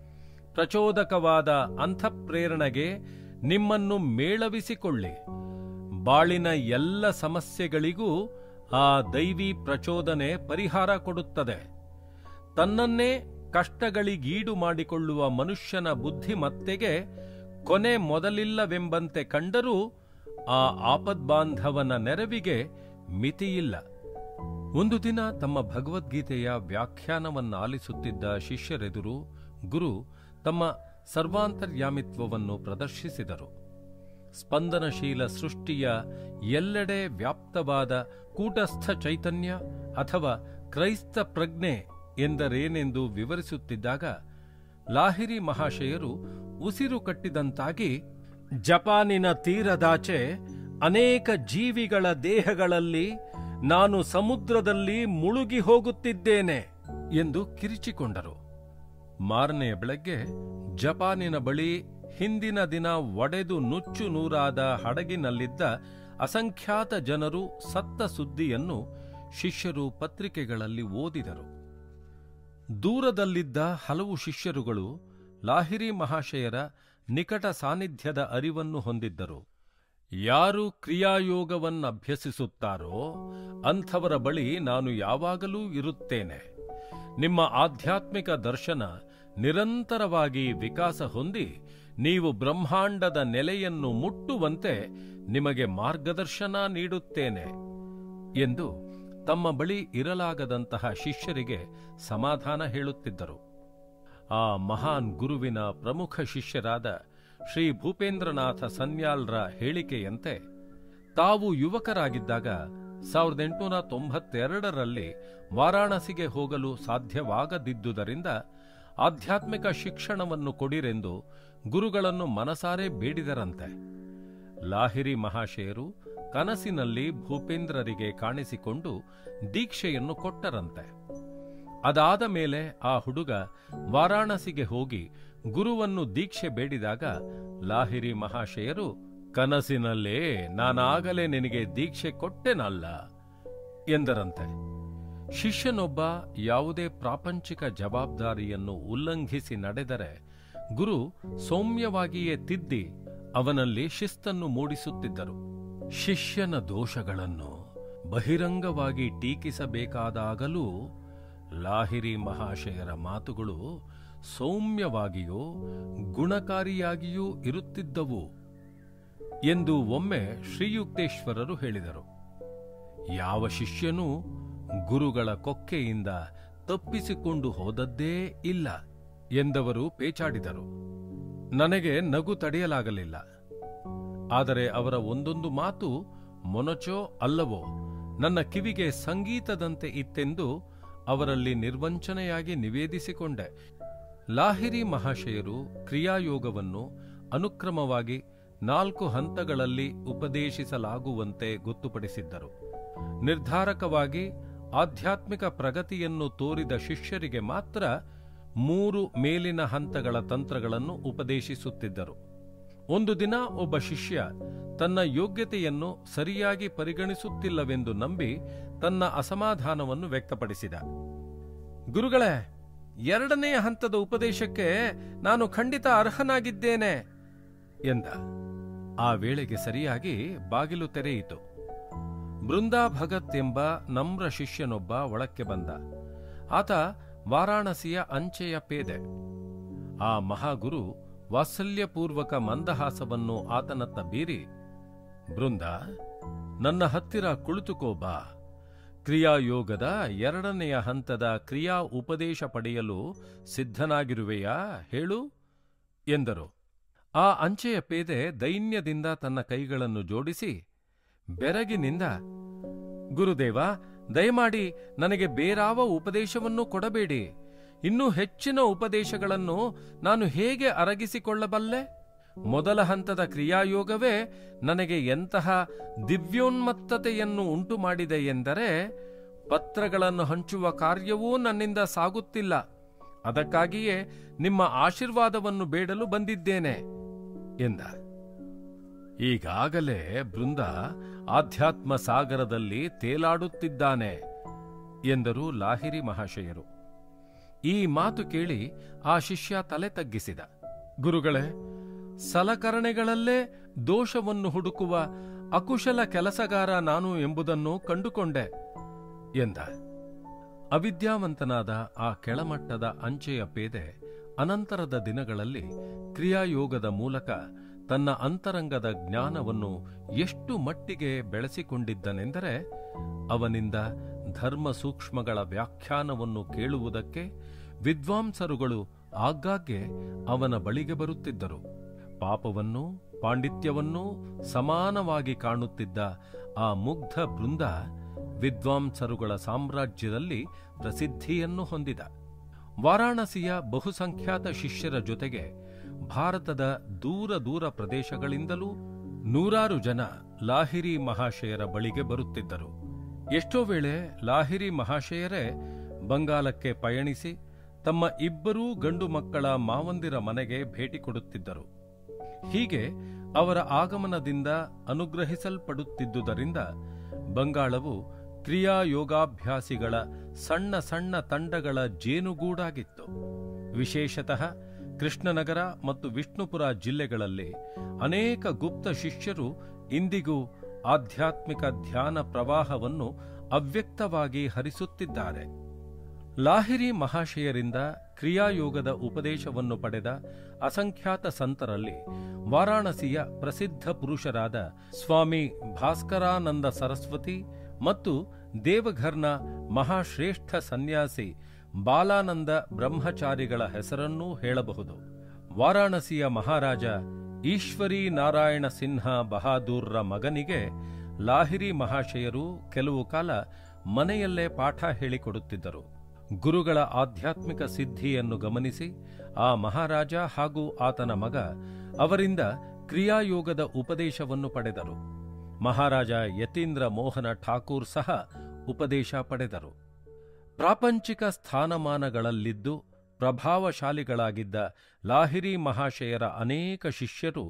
ಪ್ರಚೋದಕವಾದ ಅಂತಃಪ್ರೇರಣೆಗೆ ನಿಮ್ಮನ್ನು ಮೇಳವಿಸಿಕೊಳ್ಳಿ ಬಾಳಿನ ಎಲ್ಲ ಸಮಸ್ಯೆಗಳಿಗೂ ಆ ದೈವಿ ಪ್ರಚೋದನೆ ಪರಿಹಾರ ಕೊಡುತ್ತದೆ ತನ್ನನ್ನೇ ಕಷ್ಟಗಳಿಗೀಡು ಮಾಡಿಕೊಳ್ಳುವ ಮನುಷ್ಯನ ಬುದ್ಧಿಮತ್ತೆಗೆ ಕೊನೆ ಮೊದಲಿಲ್ಲವೆಂಬಂತೆ ಕಂಡರೂ ಆ ಆಪದ್ಬಾಂಧವನ ನೆರವಿಗೆ ಮಿತಿಯಿಲ್ಲ ಒಂದು ದಿನ ತಮ್ಮ ಭಗವದ್ಗೀತೆಯ ವ್ಯಾಖ್ಯಾನವನ್ನಾಲಿಸುತ್ತಿದ್ದ ಶಿಷ್ಯರೆದುರು ಗುರು ತಮ್ಮ ಸರ್ವಾಂತರ್ಯಾಮಿತ್ವವನ್ನು ಪ್ರದರ್ಶಿಸಿದರು ಸ್ಪಂದನಶೀಲ ಸೃಷ್ಟಿಯ ಎಲ್ಲೆಡೆ ವ್ಯಾಪ್ತವಾದ ಕೂಟಸ್ಥ ಚೈತನ್ಯ ಅಥವಾ ಕ್ರೈಸ್ತ ಪ್ರಜ್ಞೆ ಎಂದರೇನೆಂದು ವಿವರಿಸುತ್ತಿದ್ದಾಗ ಲಾಹಿರಿ ಮಹಾಶಯರು ಉಸಿರು ಕಟ್ಟಿದಂತಾಗಿ ಜಪಾನಿನ ತೀರದಾಚೆ ಅನೇಕ ಜೀವಿಗಳ ದೇಹಗಳಲ್ಲಿ ನಾನು ಸಮುದ್ರದಲ್ಲಿ ಮುಳುಗಿ ಹೋಗುತ್ತಿದ್ದೇನೆ ಎಂದು ಕಿರಿಚಿಕೊಂಡರು ಮಾರನೆಯ ಬೆಳಗ್ಗೆ ಜಪಾನಿನ ಬಳಿ ಹಿಂದಿನ ದಿನ ಒಡೆದು ನುಚ್ಚು ನೂರಾದ ಹಡಗಿನಲ್ಲಿದ್ದ ಅಸಂಖ್ಯಾತ ಜನರು ಸತ್ತ ಸುದ್ದಿಯನ್ನು ಶಿಷ್ಯರು ಪತ್ರಿಕೆಗಳಲ್ಲಿ ಓದಿದರು ದೂರದಲ್ಲಿದ್ದ ಹಲವು ಶಿಷ್ಯರುಗಳು ಲಾಹಿರಿ ಮಹಾಶಯರ ನಿಕಟ ಸಾನ್ನಿಧ್ಯದ ಅರಿವನ್ನು ಹೊಂದಿದ್ದರು ಯಾರು ಕ್ರಿಯಾಯೋಗವನ್ನಭ್ಯಸಿಸುತ್ತಾರೋ ಅಂಥವರ ಬಳಿ ನಾನು ಯಾವಾಗಲೂ ಇರುತ್ತೇನೆ ನಿಮ್ಮ ಆಧ್ಯಾತ್ಮಿಕ ದರ್ಶನ ನಿರಂತರವಾಗಿ ವಿಕಾಸ ಹೊಂದಿ ನೀವು ಬ್ರಹ್ಮಾಂಡದ ನೆಲೆಯನ್ನು ಮುಟ್ಟುವಂತೆ ನಿಮಗೆ ಮಾರ್ಗದರ್ಶನ ನೀಡುತ್ತೇನೆ ಎಂದು ತಮ್ಮ ಬಳಿ ಇರಲಾಗದಂತಹ ಶಿಷ್ಯರಿಗೆ ಸಮಾಧಾನ ಹೇಳುತ್ತಿದ್ದರು ಆ ಮಹಾನ್ ಗುರುವಿನ ಪ್ರಮುಖ ಶಿಷ್ಯರಾದ ಶ್ರೀ ಭೂಪೇಂದ್ರನಾಥ ಸನ್ಯಾಲ್ರ ಹೇಳಿಕೆಯಂತೆ ತಾವು ಯುವಕರಾಗಿದ್ದಾಗ ಸಾವಿರದ ಎಂಟುನೂರ ತೊಂಬತ್ತೆರಡರಲ್ಲಿ ವಾರಾಣಸಿಗೆ ಹೋಗಲು ಸಾಧ್ಯವಾಗದಿದ್ದುದರಿಂದ ಆಧ್ಯಾತ್ಮಿಕ ಶಿಕ್ಷಣವನ್ನು ಕೊಡಿರೆಂದು ಗುರುಗಳನ್ನು ಮನಸಾರೆ ಬೇಡಿದರಂತೆ ಲಾಹಿರಿ ಮಹಾಶಯರು ಕನಸಿನಲ್ಲಿ ಭೂಪೇಂದ್ರರಿಗೆ ಕಾಣಿಸಿಕೊಂಡು ದೀಕ್ಷೆಯನ್ನು ಕೊಟ್ಟರಂತೆ ಅದಾದ ಮೇಲೆ ಆ ಹುಡುಗ ವಾರಾಣಸಿಗೆ ಹೋಗಿ ಗುರುವನ್ನು ದೀಕ್ಷೆ ಬೇಡಿದಾಗ ಲಾಹಿರಿ ಮಹಾಶಯರು ಕನಸಿನಲ್ಲೇ ನಾನಾಗಲೇ ನಿನಗೆ ದೀಕ್ಷೆ ಕೊಟ್ಟೆನಲ್ಲ ಎಂದರಂತೆ ಶಿಷ್ಯನೊಬ್ಬ ಯಾವುದೇ ಪ್ರಾಪಂಚಿಕ ಜವಾಬ್ದಾರಿಯನ್ನು ಉಲ್ಲಂಘಿಸಿ ನಡೆದರೆ ಗುರು ಸೌಮ್ಯವಾಗಿಯೇ ತಿದ್ದಿ ಅವನಲ್ಲಿ ಶಿಸ್ತನ್ನು ಮೂಡಿಸುತ್ತಿದ್ದರು ಶಿಷ್ಯನ ದೋಷಗಳನ್ನು ಬಹಿರಂಗವಾಗಿ ಟೀಕಿಸಬೇಕಾದಾಗಲೂ ಲಾಹಿರಿ ಮಹಾಶಯರ ಮಾತುಗಳು ಸೌಮ್ಯವಾಗಿಯೂ ಗುಣಕಾರಿಯಾಗಿಯೂ ಇರುತ್ತಿದ್ದವು ಎಂದು ಒಮ್ಮೆ ಶ್ರೀಯುಕ್ತೇಶ್ವರರು ಹೇಳಿದರು ಯಾವ ಶಿಷ್ಯನೂ ಗುರುಗಳ ಕೊಕ್ಕೆಯಿಂದ ತಪ್ಪಿಸಿಕೊಂಡು ಹೋದದ್ದೇ ಇಲ್ಲ ಎಂದವರು ಪೇಚಾಡಿದರು ನನಗೆ ನಗು ತಡೆಯಲಾಗಲಿಲ್ಲ ಆದರೆ ಅವರ ಒಂದೊಂದು ಮಾತು ಮೊನಚೋ ಅಲ್ಲವೋ ನನ್ನ ಕಿವಿಗೆ ಸಂಗೀತದಂತೆ ಇತ್ತೆಂದು ಅವರಲ್ಲಿ ನಿರ್ವಂಚನೆಯಾಗಿ ನಿವೇದಿಸಿಕೊಂಡೆ ಲಾಹಿರಿ ಮಹಾಶಯರು ಕ್ರಿಯಾಯೋಗವನ್ನು ಅನುಕ್ರಮವಾಗಿ ನಾಲ್ಕು ಹಂತಗಳಲ್ಲಿ ಉಪದೇಶಿಸಲಾಗುವಂತೆ ಗೊತ್ತುಪಡಿಸಿದ್ದರು ನಿರ್ಧಾರಕವಾಗಿ ಆಧ್ಯಾತ್ಮಿಕ ಪ್ರಗತಿಯನ್ನು ತೋರಿದ ಶಿಷ್ಯರಿಗೆ ಮಾತ್ರ ಮೂರು ಮೇಲಿನ ಹಂತಗಳ ತಂತ್ರಗಳನ್ನು ಉಪದೇಶಿಸುತ್ತಿದ್ದರು ಒಂದು ದಿನ ಒಬ್ಬ ಶಿಷ್ಯ ತನ್ನ ಯೋಗ್ಯತೆಯನ್ನು ಸರಿಯಾಗಿ ಪರಿಗಣಿಸುತ್ತಿಲ್ಲವೆಂದು ನಂಬಿ ತನ್ನ ಅಸಮಾಧಾನವನ್ನು ವ್ಯಕ್ತಪಡಿಸಿದ ಗುರುಗಳೇ ಎರಡನೆಯ ಹಂತದ ಉಪದೇಶಕ್ಕೆ ನಾನು ಖಂಡಿತ ಅರ್ಹನಾಗಿದ್ದೇನೆ ಎಂದ ಆ ವೇಳೆಗೆ ಸರಿಯಾಗಿ ಬಾಗಿಲು ತೆರೆಯಿತು ಬೃಂದಾ ಭಗತ್ ಎಂಬ ನಮ್ರ ಶಿಷ್ಯನೊಬ್ಬ ಒಳಕ್ಕೆ ಬಂದ ಆತ ವಾರಾಣಸಿಯ ಅಂಚೆಯ ಪೇದೆ ಆ ಮಹಾಗುರು ವಾತ್ಸಲ್ಯಪೂರ್ವಕ ಮಂದಹಾಸವನ್ನು ಆತನತ್ತ ಬೀರಿ ಬೃಂದ ನನ್ನ ಹತ್ತಿರ ಕುಳಿತುಕೋ ಬಾ ಕ್ರಿಯಾಯೋಗದ ಎರಡನೆಯ ಹಂತದ ಕ್ರಿಯಾ ಉಪದೇಶ ಪಡೆಯಲು ಸಿದ್ಧನಾಗಿರುವೆಯಾ ಹೇಳು ಎಂದರು ಆ ಅಂಚೆಯ ಪೇದೆ ದೈನ್ಯದಿಂದ ತನ್ನ ಕೈಗಳನ್ನು ಜೋಡಿಸಿ ಬೆರಗಿನಿಂದ ಗುರುದೇವ ದಯಮಾಡಿ ನನಗೆ ಬೇರಾವ ಉಪದೇಶವನ್ನು ಕೊಡಬೇಡಿ ಇನ್ನೂ ಹೆಚ್ಚಿನ ಉಪದೇಶಗಳನ್ನು ನಾನು ಹೇಗೆ ಅರಗಿಸಿಕೊಳ್ಳಬಲ್ಲೆ ಮೊದಲ ಹಂತದ ಕ್ರಿಯಾಯೋಗವೇ ನನಗೆ ಎಂತಹ ದಿವ್ಯೋನ್ಮತ್ತತೆಯನ್ನು ಉಂಟು ಮಾಡಿದೆ ಎಂದರೆ ಪತ್ರಗಳನ್ನು ಹಂಚುವ ಕಾರ್ಯವೂ ನನ್ನಿಂದ ಸಾಗುತ್ತಿಲ್ಲ ಅದಕ್ಕಾಗಿಯೇ ನಿಮ್ಮ ಆಶೀರ್ವಾದವನ್ನು ಬೇಡಲು ಬಂದಿದ್ದೇನೆ ಎಂದ ಈಗಾಗಲೇ ಬೃಂದ ಆಧ್ಯಾತ್ಮ ಸಾಗರದಲ್ಲಿ ತೇಲಾಡುತ್ತಿದ್ದಾನೆ ಎಂದರು ಲಾಹಿರಿ ಮಹಾಶಯರು ಈ ಮಾತು ಕೇಳಿ ಆ ಶಿಷ್ಯ ತಲೆ ತಗ್ಗಿಸಿದ ಗುರುಗಳೇ ಸಲಕರಣೆಗಳಲ್ಲೇ ದೋಷವನ್ನು ಹುಡುಕುವ ಅಕುಶಲ ಕೆಲಸಗಾರ ನಾನು ಎಂಬುದನ್ನು ಕಂಡುಕೊಂಡೆ ಎಂದ ಅವಿದ್ಯಾವಂತನಾದ ಆ ಕೆಳಮಟ್ಟದ ಅಂಚೆಯ ಪೇದೆ ಅನಂತರದ ದಿನಗಳಲ್ಲಿ ಕ್ರಿಯಾಯೋಗದ ಮೂಲಕ ತನ್ನ ಅಂತರಂಗದ ಜ್ಞಾನವನ್ನು ಎಷ್ಟು ಮಟ್ಟಿಗೆ ಬೆಳೆಸಿಕೊಂಡಿದ್ದನೆಂದರೆ ಅವನಿಂದ ಧರ್ಮ ಸೂಕ್ಷ್ಮಗಳ ವ್ಯಾಖ್ಯಾನವನ್ನು ಕೇಳುವುದಕ್ಕೆ ವಿದ್ವಾಂಸರುಗಳು ಆಗಾಗ್ಗೆ ಅವನ ಬಳಿಗೆ ಬರುತ್ತಿದ್ದರು ಪಾಪವನ್ನು ಪಾಂಡಿತ್ಯವನ್ನೂ ಸಮಾನವಾಗಿ ಕಾಣುತ್ತಿದ್ದ ಆ ಮುಗ್ಧ ಬೃಂದ ವಿದ್ವಾಂಸರುಗಳ ಸಾಮ್ರಾಜ್ಯದಲ್ಲಿ ಪ್ರಸಿದ್ಧಿಯನ್ನು ಹೊಂದಿದ ವಾರಾಣಸಿಯ ಬಹುಸಂಖ್ಯಾತ ಶಿಷ್ಯರ ಜೊತೆಗೆ ಭಾರತದ ದೂರ ದೂರ ಪ್ರದೇಶಗಳಿಂದಲೂ ನೂರಾರು ಜನ ಲಾಹಿರಿ ಮಹಾಶಯರ ಬಳಿಗೆ ಬರುತ್ತಿದ್ದರು ಎಷ್ಟೋ ವೇಳೆ ಲಾಹಿರಿ ಮಹಾಶಯರೇ ಬಂಗಾಲಕ್ಕೆ ಪಯಣಿಸಿ ತಮ್ಮ ಇಬ್ಬರೂ ಗಂಡು ಮಕ್ಕಳ ಮಾವಂದಿರ ಮನೆಗೆ ಭೇಟಿ ಕೊಡುತ್ತಿದ್ದರು ಹೀಗೆ ಅವರ ಆಗಮನದಿಂದ ಅನುಗ್ರಹಿಸಲ್ಪಡುತ್ತಿದ್ದುದರಿಂದ ಬಂಗಾಳವು ಕ್ರಿಯಾಯೋಗಾಭ್ಯಾಸಿಗಳ ಸಣ್ಣ ಸಣ್ಣ ತಂಡಗಳ ಜೇನುಗೂಡಾಗಿತ್ತು ವಿಶೇಷತಃ ಕೃಷ್ಣನಗರ ಮತ್ತು ವಿಷ್ಣುಪುರ ಜಿಲ್ಲೆಗಳಲ್ಲಿ ಅನೇಕ ಗುಪ್ತ ಶಿಷ್ಯರು ಇಂದಿಗೂ ಆಧ್ಯಾತ್ಮಿಕ ಧ್ಯಾನ ಪ್ರವಾಹವನ್ನು ಅವ್ಯಕ್ತವಾಗಿ ಹರಿಸುತ್ತಿದ್ದಾರೆ ಲಾಹಿರಿ ಮಹಾಶಯರಿಂದ ಕ್ರಿಯಾಯೋಗದ ಉಪದೇಶವನ್ನು ಪಡೆದ ಅಸಂಖ್ಯಾತ ಸಂತರಲ್ಲಿ ವಾರಾಣಸಿಯ ಪ್ರಸಿದ್ಧ ಪುರುಷರಾದ ಸ್ವಾಮಿ ಭಾಸ್ಕರಾನಂದ ಸರಸ್ವತಿ ಮತ್ತು ದೇವಘರ್ನ ಮಹಾಶ್ರೇಷ್ಠ ಸನ್ಯಾಸಿ ಬಾಲಾನಂದ ಬ್ರಹ್ಮಚಾರಿಗಳ ಹೆಸರನ್ನೂ ಹೇಳಬಹುದು ವಾರಾಣಸಿಯ ಮಹಾರಾಜ ಈಶ್ವರಿ ನಾರಾಯಣ ಸಿನ್ಹ ಬಹಾದೂರ್ರ ಮಗನಿಗೆ ಲಾಹಿರಿ ಮಹಾಶಯರು ಕೆಲವು ಕಾಲ ಮನೆಯಲ್ಲೇ ಪಾಠ ಹೇಳಿಕೊಡುತ್ತಿದ್ದರು ಗುರುಗಳ ಆಧ್ಯಾತ್ಮಿಕ ಸಿದ್ಧಿಯನ್ನು ಗಮನಿಸಿ ಆ ಮಹಾರಾಜ ಹಾಗೂ ಆತನ ಮಗ ಅವರಿಂದ ಕ್ರಿಯಾಯೋಗದ ಉಪದೇಶವನ್ನು ಪಡೆದರು ಮಹಾರಾಜ ಯತೀಂದ್ರ ಮೋಹನ ಠಾಕೂರ್ ಸಹ ಉಪದೇಶ ಪಡೆದರು ಪ್ರಾಪಂಚಿಕ ಸ್ಥಾನಮಾನಗಳಲ್ಲಿದ್ದು ಪ್ರಭಾವಶಾಲಿಗಳಾಗಿದ್ದ ಲಾಹಿರಿ ಮಹಾಶಯರ ಅನೇಕ ಶಿಷ್ಯರು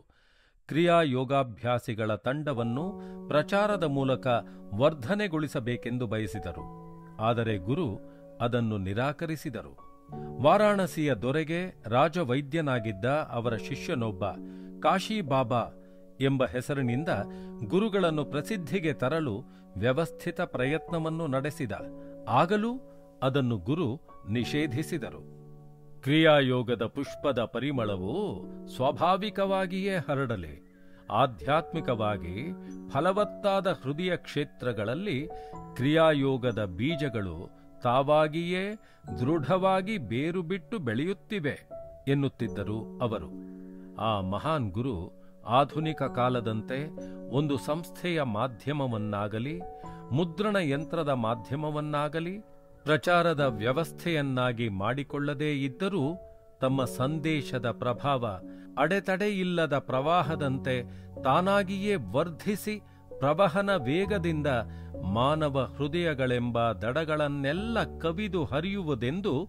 ಕ್ರಿಯಾಯೋಗಾಭ್ಯಾಸಿಗಳ ತಂಡವನ್ನು ಪ್ರಚಾರದ ಮೂಲಕ ವರ್ಧನೆಗೊಳಿಸಬೇಕೆಂದು ಬಯಸಿದರು ಆದರೆ ಗುರು ಅದನ್ನು ನಿರಾಕರಿಸಿದರು ವಾರಾಣಸಿಯ ದೊರೆಗೆ ರಾಜವೈದ್ಯನಾಗಿದ್ದ ಅವರ ಶಿಷ್ಯನೊಬ್ಬ ಕಾಶಿ ಬಾಬಾ ಎಂಬ ಹೆಸರಿನಿಂದ ಗುರುಗಳನ್ನು ಪ್ರಸಿದ್ಧಿಗೆ ತರಲು ವ್ಯವಸ್ಥಿತ ಪ್ರಯತ್ನವನ್ನು ನಡೆಸಿದ ಆಗಲೂ ಅದನ್ನು ಗುರು ನಿಷೇಧಿಸಿದರು ಕ್ರಿಯಾಯೋಗದ ಪುಷ್ಪದ ಪರಿಮಳವು ಸ್ವಾಭಾವಿಕವಾಗಿಯೇ ಹರಡಲಿ ಆಧ್ಯಾತ್ಮಿಕವಾಗಿ ಫಲವತ್ತಾದ ಹೃದಯ ಕ್ಷೇತ್ರಗಳಲ್ಲಿ ಕ್ರಿಯಾಯೋಗದ ಬೀಜಗಳು ತಾವಾಗಿಯೇ ದೃಢವಾಗಿ ಬೇರು ಬಿಟ್ಟು ಬೆಳೆಯುತ್ತಿವೆ ಎನ್ನುತ್ತಿದ್ದರು ಅವರು ಆ ಮಹಾನ್ ಗುರು ಆಧುನಿಕ ಕಾಲದಂತೆ ಒಂದು ಸಂಸ್ಥೆಯ ಮಾಧ್ಯಮವನ್ನಾಗಲಿ ಮುದ್ರಣ ಯಂತ್ರದ ಮಾಧ್ಯಮವನ್ನಾಗಲಿ ಪ್ರಚಾರದ ವ್ಯವಸ್ಥೆಯನ್ನಾಗಿ ಮಾಡಿಕೊಳ್ಳದೇ ಇದ್ದರೂ ತಮ್ಮ ಸಂದೇಶದ ಪ್ರಭಾವ ಅಡೆತಡೆಯಿಲ್ಲದ ಪ್ರವಾಹದಂತೆ ತಾನಾಗಿಯೇ ವರ್ಧಿಸಿ ಪ್ರವಹನ ವೇಗದಿಂದ ಮಾನವ ಹೃದಯಗಳೆಂಬ ದಡಗಳನ್ನೆಲ್ಲ ಕವಿದು ಹರಿಯುವುದೆಂದು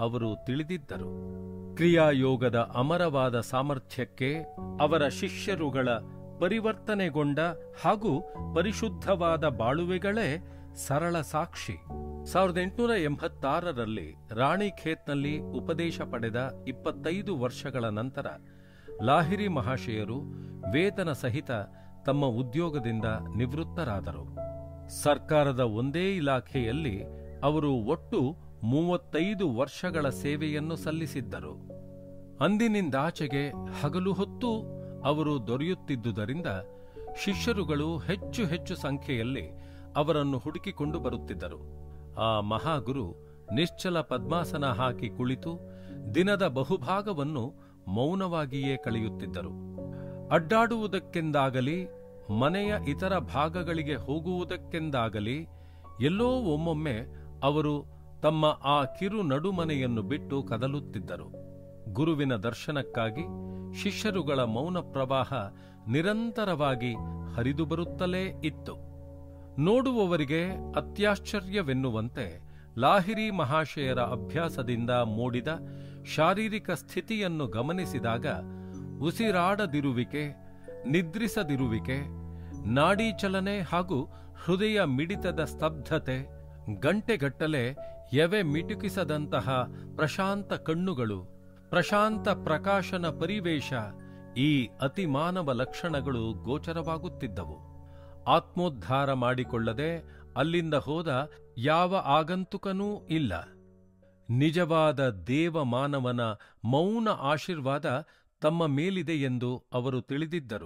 ಅವರು ತಿಳಿದಿದ್ದರು ಕ್ರಿಯಾಯೋಗದ ಅಮರವಾದ ಸಾಮರ್ಥ್ಯಕ್ಕೆ ಅವರ ಶಿಷ್ಯರುಗಳ ಪರಿವರ್ತನೆಗೊಂಡ ಹಾಗೂ ಪರಿಶುದ್ಧವಾದ ಬಾಳುವೆಗಳೇ ಸರಳ ಸಾಕ್ಷಿ ಸಾವಿರದ ಎಂಟುನೂರ ಎಂಬತ್ತಾರರಲ್ಲಿ ರಾಣಿಖೇತ್ನಲ್ಲಿ ಉಪದೇಶ ಪಡೆದ ಇಪ್ಪತ್ತೈದು ವರ್ಷಗಳ ನಂತರ ಲಾಹಿರಿ ಮಹಾಶಯರು ವೇತನ ಸಹಿತ ತಮ್ಮ ಉದ್ಯೋಗದಿಂದ ನಿವೃತ್ತರಾದರು ಸರ್ಕಾರದ ಒಂದೇ ಇಲಾಖೆಯಲ್ಲಿ ಅವರು ಒಟ್ಟು ಮೂವತ್ತೈದು ವರ್ಷಗಳ ಸೇವೆಯನ್ನು ಸಲ್ಲಿಸಿದ್ದರು ಅಂದಿನಿಂದಾಚೆಗೆ ಹಗಲು ಹೊತ್ತು ಅವರು ದೊರೆಯುತ್ತಿದ್ದುದರಿಂದ ಶಿಷ್ಯರುಗಳು ಹೆಚ್ಚು ಹೆಚ್ಚು ಸಂಖ್ಯೆಯಲ್ಲಿ ಅವರನ್ನು ಹುಡುಕಿಕೊಂಡು ಬರುತ್ತಿದ್ದರು ಆ ಮಹಾಗುರು ನಿಶ್ಚಲ ಪದ್ಮಾಸನ ಹಾಕಿ ಕುಳಿತು ದಿನದ ಬಹುಭಾಗವನ್ನು ಮೌನವಾಗಿಯೇ ಕಳೆಯುತ್ತಿದ್ದರು ಅಡ್ಡಾಡುವುದಕ್ಕೆಂದಾಗಲಿ ಮನೆಯ ಇತರ ಭಾಗಗಳಿಗೆ ಹೋಗುವುದಕ್ಕೆಂದಾಗಲಿ ಎಲ್ಲೋ ಒಮ್ಮೊಮ್ಮೆ ಅವರು ತಮ್ಮ ಆ ಕಿರು ನಡುಮನೆಯನ್ನು ಬಿಟ್ಟು ಕದಲುತ್ತಿದ್ದರು ಗುರುವಿನ ದರ್ಶನಕ್ಕಾಗಿ ಶಿಷ್ಯರುಗಳ ಮೌನ ಪ್ರವಾಹ ನಿರಂತರವಾಗಿ ಹರಿದು ಬರುತ್ತಲೇ ಇತ್ತು ನೋಡುವವರಿಗೆ ಅತ್ಯಾಶ್ಚರ್ಯವೆನ್ನುವಂತೆ ಲಾಹಿರಿ ಮಹಾಶಯರ ಅಭ್ಯಾಸದಿಂದ ಮೂಡಿದ ಶಾರೀರಿಕ ಸ್ಥಿತಿಯನ್ನು ಗಮನಿಸಿದಾಗ ಉಸಿರಾಡದಿರುವಿಕೆ ನಿದ್ರಿಸದಿರುವಿಕೆ ನಾಡೀ ಚಲನೆ ಹಾಗೂ ಹೃದಯ ಮಿಡಿತದ ಸ್ತಬ್ಧತೆ ಗಂಟೆಗಟ್ಟಲೆ ಎವೆ ಮಿಟುಕಿಸದಂತಹ ಪ್ರಶಾಂತ ಕಣ್ಣುಗಳು ಪ್ರಶಾಂತ ಪ್ರಕಾಶನ ಪರಿವೇಶ ಈ ಅತಿಮಾನವ ಲಕ್ಷಣಗಳು ಗೋಚರವಾಗುತ್ತಿದ್ದವು ಆತ್ಮೋದ್ಧಾರ ಮಾಡಿಕೊಳ್ಳದೆ ಅಲ್ಲಿಂದ ಹೋದ ಯಾವ ಆಗಂತುಕನೂ ಇಲ್ಲ ನಿಜವಾದ ದೇವ ಮಾನವನ ಮೌನ ಆಶೀರ್ವಾದ ತಮ್ಮ ಮೇಲಿದೆ ಎಂದು ಅವರು ತಿಳಿದಿದ್ದರು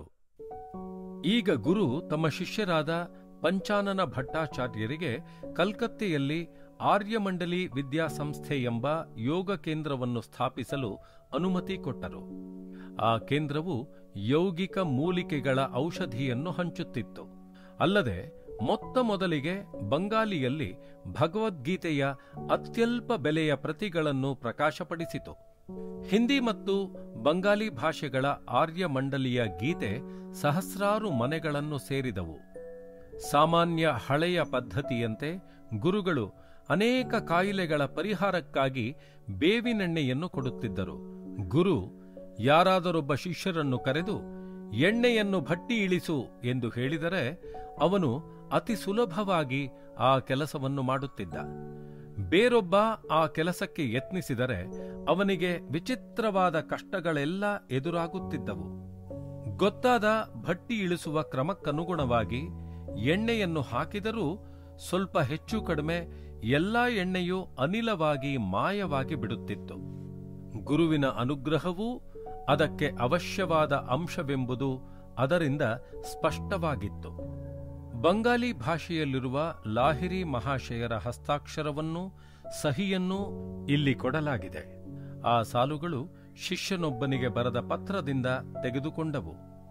ಈಗ ಗುರು ತಮ್ಮ ಶಿಷ್ಯರಾದ ಪಂಚಾನನ ಭಟ್ಟಾಚಾರ್ಯರಿಗೆ ಕಲ್ಕತ್ತೆಯಲ್ಲಿ ಆರ್ಯಮಂಡಲಿ ವಿದ್ಯಾಸಂಸ್ಥೆ ಎಂಬ ಯೋಗ ಕೇಂದ್ರವನ್ನು ಸ್ಥಾಪಿಸಲು ಅನುಮತಿ ಕೊಟ್ಟರು ಆ ಕೇಂದ್ರವು ಯೌಗಿಕ ಮೂಲಿಕೆಗಳ ಔಷಧಿಯನ್ನು ಹಂಚುತ್ತಿತ್ತು ಅಲ್ಲದೆ ಮೊತ್ತ ಮೊದಲಿಗೆ ಬಂಗಾಲಿಯಲ್ಲಿ ಭಗವದ್ಗೀತೆಯ ಅತ್ಯಲ್ಪ ಬೆಲೆಯ ಪ್ರತಿಗಳನ್ನು ಪ್ರಕಾಶಪಡಿಸಿತು ಹಿಂದಿ ಮತ್ತು ಬಂಗಾಲಿ ಭಾಷೆಗಳ ಆರ್ಯ ಮಂಡಲಿಯ ಗೀತೆ ಸಹಸ್ರಾರು ಮನೆಗಳನ್ನು ಸೇರಿದವು ಸಾಮಾನ್ಯ ಹಳೆಯ ಪದ್ಧತಿಯಂತೆ ಗುರುಗಳು ಅನೇಕ ಕಾಯಿಲೆಗಳ ಪರಿಹಾರಕ್ಕಾಗಿ ಬೇವಿನೆಣ್ಣೆಯನ್ನು ಕೊಡುತ್ತಿದ್ದರು ಗುರು ಯಾರಾದರೊಬ್ಬ ಶಿಷ್ಯರನ್ನು ಕರೆದು ಎಣ್ಣೆಯನ್ನು ಭಟ್ಟಿ ಇಳಿಸು ಎಂದು ಹೇಳಿದರೆ ಅವನು ಅತಿ ಸುಲಭವಾಗಿ ಆ ಕೆಲಸವನ್ನು ಮಾಡುತ್ತಿದ್ದ ಬೇರೊಬ್ಬ ಆ ಕೆಲಸಕ್ಕೆ ಯತ್ನಿಸಿದರೆ ಅವನಿಗೆ ವಿಚಿತ್ರವಾದ ಕಷ್ಟಗಳೆಲ್ಲ ಎದುರಾಗುತ್ತಿದ್ದವು ಗೊತ್ತಾದ ಭಟ್ಟಿ ಇಳಿಸುವ ಕ್ರಮಕ್ಕನುಗುಣವಾಗಿ ಎಣ್ಣೆಯನ್ನು ಹಾಕಿದರೂ ಸ್ವಲ್ಪ ಹೆಚ್ಚು ಕಡಿಮೆ ಎಲ್ಲಾ ಎಣ್ಣೆಯೂ ಅನಿಲವಾಗಿ ಮಾಯವಾಗಿ ಬಿಡುತ್ತಿತ್ತು ಗುರುವಿನ ಅನುಗ್ರಹವೂ ಅದಕ್ಕೆ ಅವಶ್ಯವಾದ ಅಂಶವೆಂಬುದು ಅದರಿಂದ ಸ್ಪಷ್ಟವಾಗಿತ್ತು ಬಂಗಾಲಿ ಭಾಷೆಯಲ್ಲಿರುವ ಲಾಹಿರಿ ಮಹಾಶಯರ ಹಸ್ತಾಕ್ಷರವನ್ನು ಸಹಿಯನ್ನೂ ಇಲ್ಲಿ ಕೊಡಲಾಗಿದೆ ಆ ಸಾಲುಗಳು ಶಿಷ್ಯನೊಬ್ಬನಿಗೆ ಬರೆದ ಪತ್ರದಿಂದ ತೆಗೆದುಕೊಂಡವು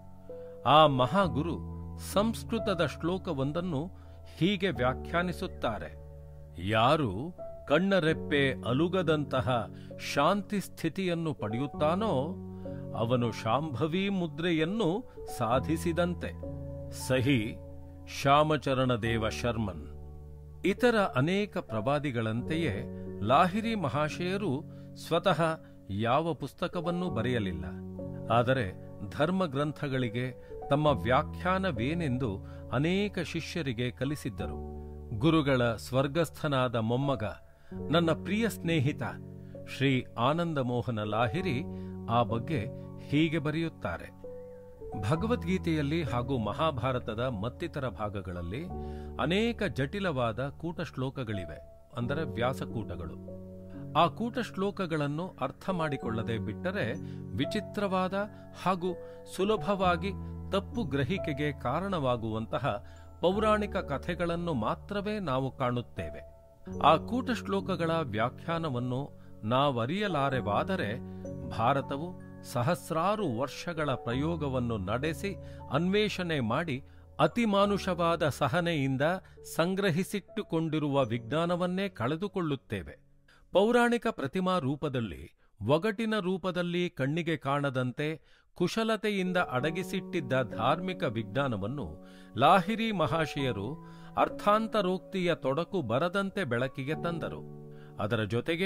ಆ ಮಹಾಗುರು ಸಂಸ್ಕೃತದ ಶ್ಲೋಕವೊಂದನ್ನು ಹೀಗೆ ವ್ಯಾಖ್ಯಾನಿಸುತ್ತಾರೆ ಯಾರು ಕಣ್ಣರೆಪ್ಪೆ ಅಲುಗದಂತಹ ಶಾಂತಿ ಸ್ಥಿತಿಯನ್ನು ಪಡೆಯುತ್ತಾನೋ ಅವನು ಶಾಂಭವಿ ಮುದ್ರೆಯನ್ನು ಸಾಧಿಸಿದಂತೆ ಸಹಿ ಶ್ಯಾಮಚರಣ ದೇವ ಶರ್ಮನ್ ಇತರ ಅನೇಕ ಪ್ರವಾದಿಗಳಂತೆಯೇ ಲಾಹಿರಿ ಮಹಾಶಯರು ಸ್ವತಃ ಯಾವ ಪುಸ್ತಕವನ್ನೂ ಬರೆಯಲಿಲ್ಲ ಆದರೆ ಧರ್ಮಗ್ರಂಥಗಳಿಗೆ ತಮ್ಮ ವ್ಯಾಖ್ಯಾನವೇನೆಂದು ಅನೇಕ ಶಿಷ್ಯರಿಗೆ ಕಲಿಸಿದ್ದರು ಗುರುಗಳ ಸ್ವರ್ಗಸ್ಥನಾದ ಮೊಮ್ಮಗ ನನ್ನ ಪ್ರಿಯ ಸ್ನೇಹಿತ ಶ್ರೀ ಆನಂದ ಮೋಹನ ಲಾಹಿರಿ ಆ ಬಗ್ಗೆ ಹೀಗೆ ಬರೆಯುತ್ತಾರೆ ಭಗವದ್ಗೀತೆಯಲ್ಲಿ ಹಾಗೂ ಮಹಾಭಾರತದ ಮತ್ತಿತರ ಭಾಗಗಳಲ್ಲಿ ಅನೇಕ ಜಟಿಲವಾದ ಕೂಟ ಶ್ಲೋಕಗಳಿವೆ ಅಂದರೆ ವ್ಯಾಸಕೂಟಗಳು ಆ ಕೂಟ ಶ್ಲೋಕಗಳನ್ನು ಅರ್ಥ ಮಾಡಿಕೊಳ್ಳದೆ ಬಿಟ್ಟರೆ ವಿಚಿತ್ರವಾದ ಹಾಗೂ ಸುಲಭವಾಗಿ ತಪ್ಪು ಗ್ರಹಿಕೆಗೆ ಕಾರಣವಾಗುವಂತಹ ಪೌರಾಣಿಕ ಕಥೆಗಳನ್ನು ಮಾತ್ರವೇ ನಾವು ಕಾಣುತ್ತೇವೆ ಆ ಕೂಟ ಶ್ಲೋಕಗಳ ವ್ಯಾಖ್ಯಾನವನ್ನು ನಾವರಿಯಲಾರೆವಾದರೆ ಭಾರತವು ಸಹಸ್ರಾರು ವರ್ಷಗಳ ಪ್ರಯೋಗವನ್ನು ನಡೆಸಿ ಅನ್ವೇಷಣೆ ಮಾಡಿ ಅತಿಮಾನುಷವಾದ ಸಹನೆಯಿಂದ ಸಂಗ್ರಹಿಸಿಟ್ಟುಕೊಂಡಿರುವ ವಿಜ್ಞಾನವನ್ನೇ ಕಳೆದುಕೊಳ್ಳುತ್ತೇವೆ ಪೌರಾಣಿಕ ಪ್ರತಿಮಾ ರೂಪದಲ್ಲಿ ಒಗಟಿನ ರೂಪದಲ್ಲಿ ಕಣ್ಣಿಗೆ ಕಾಣದಂತೆ ಕುಶಲತೆಯಿಂದ ಅಡಗಿಸಿಟ್ಟಿದ್ದ ಧಾರ್ಮಿಕ ವಿಜ್ಞಾನವನ್ನು ಲಾಹಿರಿ ಮಹಾಶಯರು ಅರ್ಥಾಂತರೋಕ್ತಿಯ ತೊಡಕು ಬರದಂತೆ ಬೆಳಕಿಗೆ ತಂದರು ಅದರ ಜೊತೆಗೆ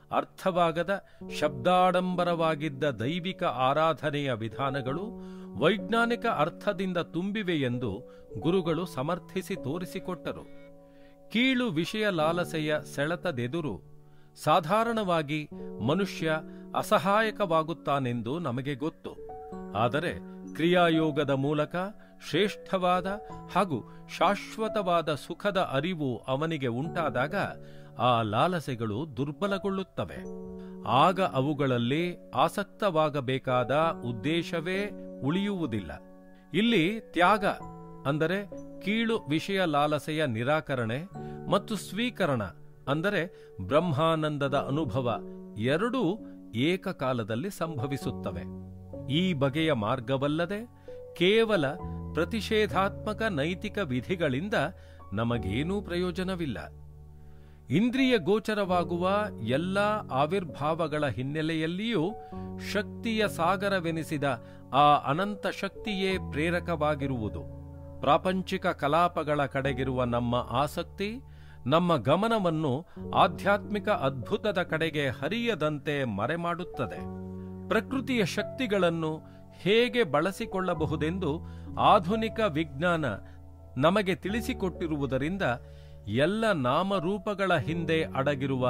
ಅರ್ಥವಾಗದ ಶಬ್ದಾಡಂಬರವಾಗಿದ್ದ ದೈವಿಕ ಆರಾಧನೆಯ ವಿಧಾನಗಳು ವೈಜ್ಞಾನಿಕ ಅರ್ಥದಿಂದ ತುಂಬಿವೆ ಎಂದು ಗುರುಗಳು ಸಮರ್ಥಿಸಿ ತೋರಿಸಿಕೊಟ್ಟರು ಕೀಳು ವಿಷಯ ಲಾಲಸೆಯ ಸೆಳೆತದೆದುರು ಸಾಧಾರಣವಾಗಿ ಮನುಷ್ಯ ಅಸಹಾಯಕವಾಗುತ್ತಾನೆಂದು ನಮಗೆ ಗೊತ್ತು ಆದರೆ ಕ್ರಿಯಾಯೋಗದ ಮೂಲಕ ಶ್ರೇಷ್ಠವಾದ ಹಾಗೂ ಶಾಶ್ವತವಾದ ಸುಖದ ಅರಿವು ಅವನಿಗೆ ಉಂಟಾದಾಗ ಆ ಲಾಲಸೆಗಳು ದುರ್ಬಲಗೊಳ್ಳುತ್ತವೆ ಆಗ ಅವುಗಳಲ್ಲಿ ಆಸಕ್ತವಾಗಬೇಕಾದ ಉದ್ದೇಶವೇ ಉಳಿಯುವುದಿಲ್ಲ ಇಲ್ಲಿ ತ್ಯಾಗ ಅಂದರೆ ಕೀಳು ವಿಷಯ ಲಾಲಸೆಯ ನಿರಾಕರಣೆ ಮತ್ತು ಸ್ವೀಕರಣ ಅಂದರೆ ಬ್ರಹ್ಮಾನಂದದ ಅನುಭವ ಎರಡೂ ಏಕಕಾಲದಲ್ಲಿ ಸಂಭವಿಸುತ್ತವೆ ಈ ಬಗೆಯ ಮಾರ್ಗವಲ್ಲದೆ ಕೇವಲ ಪ್ರತಿಷೇಧಾತ್ಮಕ ನೈತಿಕ ವಿಧಿಗಳಿಂದ ನಮಗೇನೂ ಪ್ರಯೋಜನವಿಲ್ಲ ಇಂದ್ರಿಯ ಗೋಚರವಾಗುವ ಎಲ್ಲ ಆವಿರ್ಭಾವಗಳ ಹಿನ್ನೆಲೆಯಲ್ಲಿಯೂ ಶಕ್ತಿಯ ಸಾಗರವೆನಿಸಿದ ಆ ಅನಂತ ಶಕ್ತಿಯೇ ಪ್ರೇರಕವಾಗಿರುವುದು ಪ್ರಾಪಂಚಿಕ ಕಲಾಪಗಳ ಕಡೆಗಿರುವ ನಮ್ಮ ಆಸಕ್ತಿ ನಮ್ಮ ಗಮನವನ್ನು ಆಧ್ಯಾತ್ಮಿಕ ಅದ್ಭುತದ ಕಡೆಗೆ ಹರಿಯದಂತೆ ಮರೆಮಾಡುತ್ತದೆ ಪ್ರಕೃತಿಯ ಶಕ್ತಿಗಳನ್ನು ಹೇಗೆ ಬಳಸಿಕೊಳ್ಳಬಹುದೆಂದು ಆಧುನಿಕ ವಿಜ್ಞಾನ ನಮಗೆ ತಿಳಿಸಿಕೊಟ್ಟಿರುವುದರಿಂದ ಎಲ್ಲ ನಾಮರೂಪಗಳ ಹಿಂದೆ ಅಡಗಿರುವ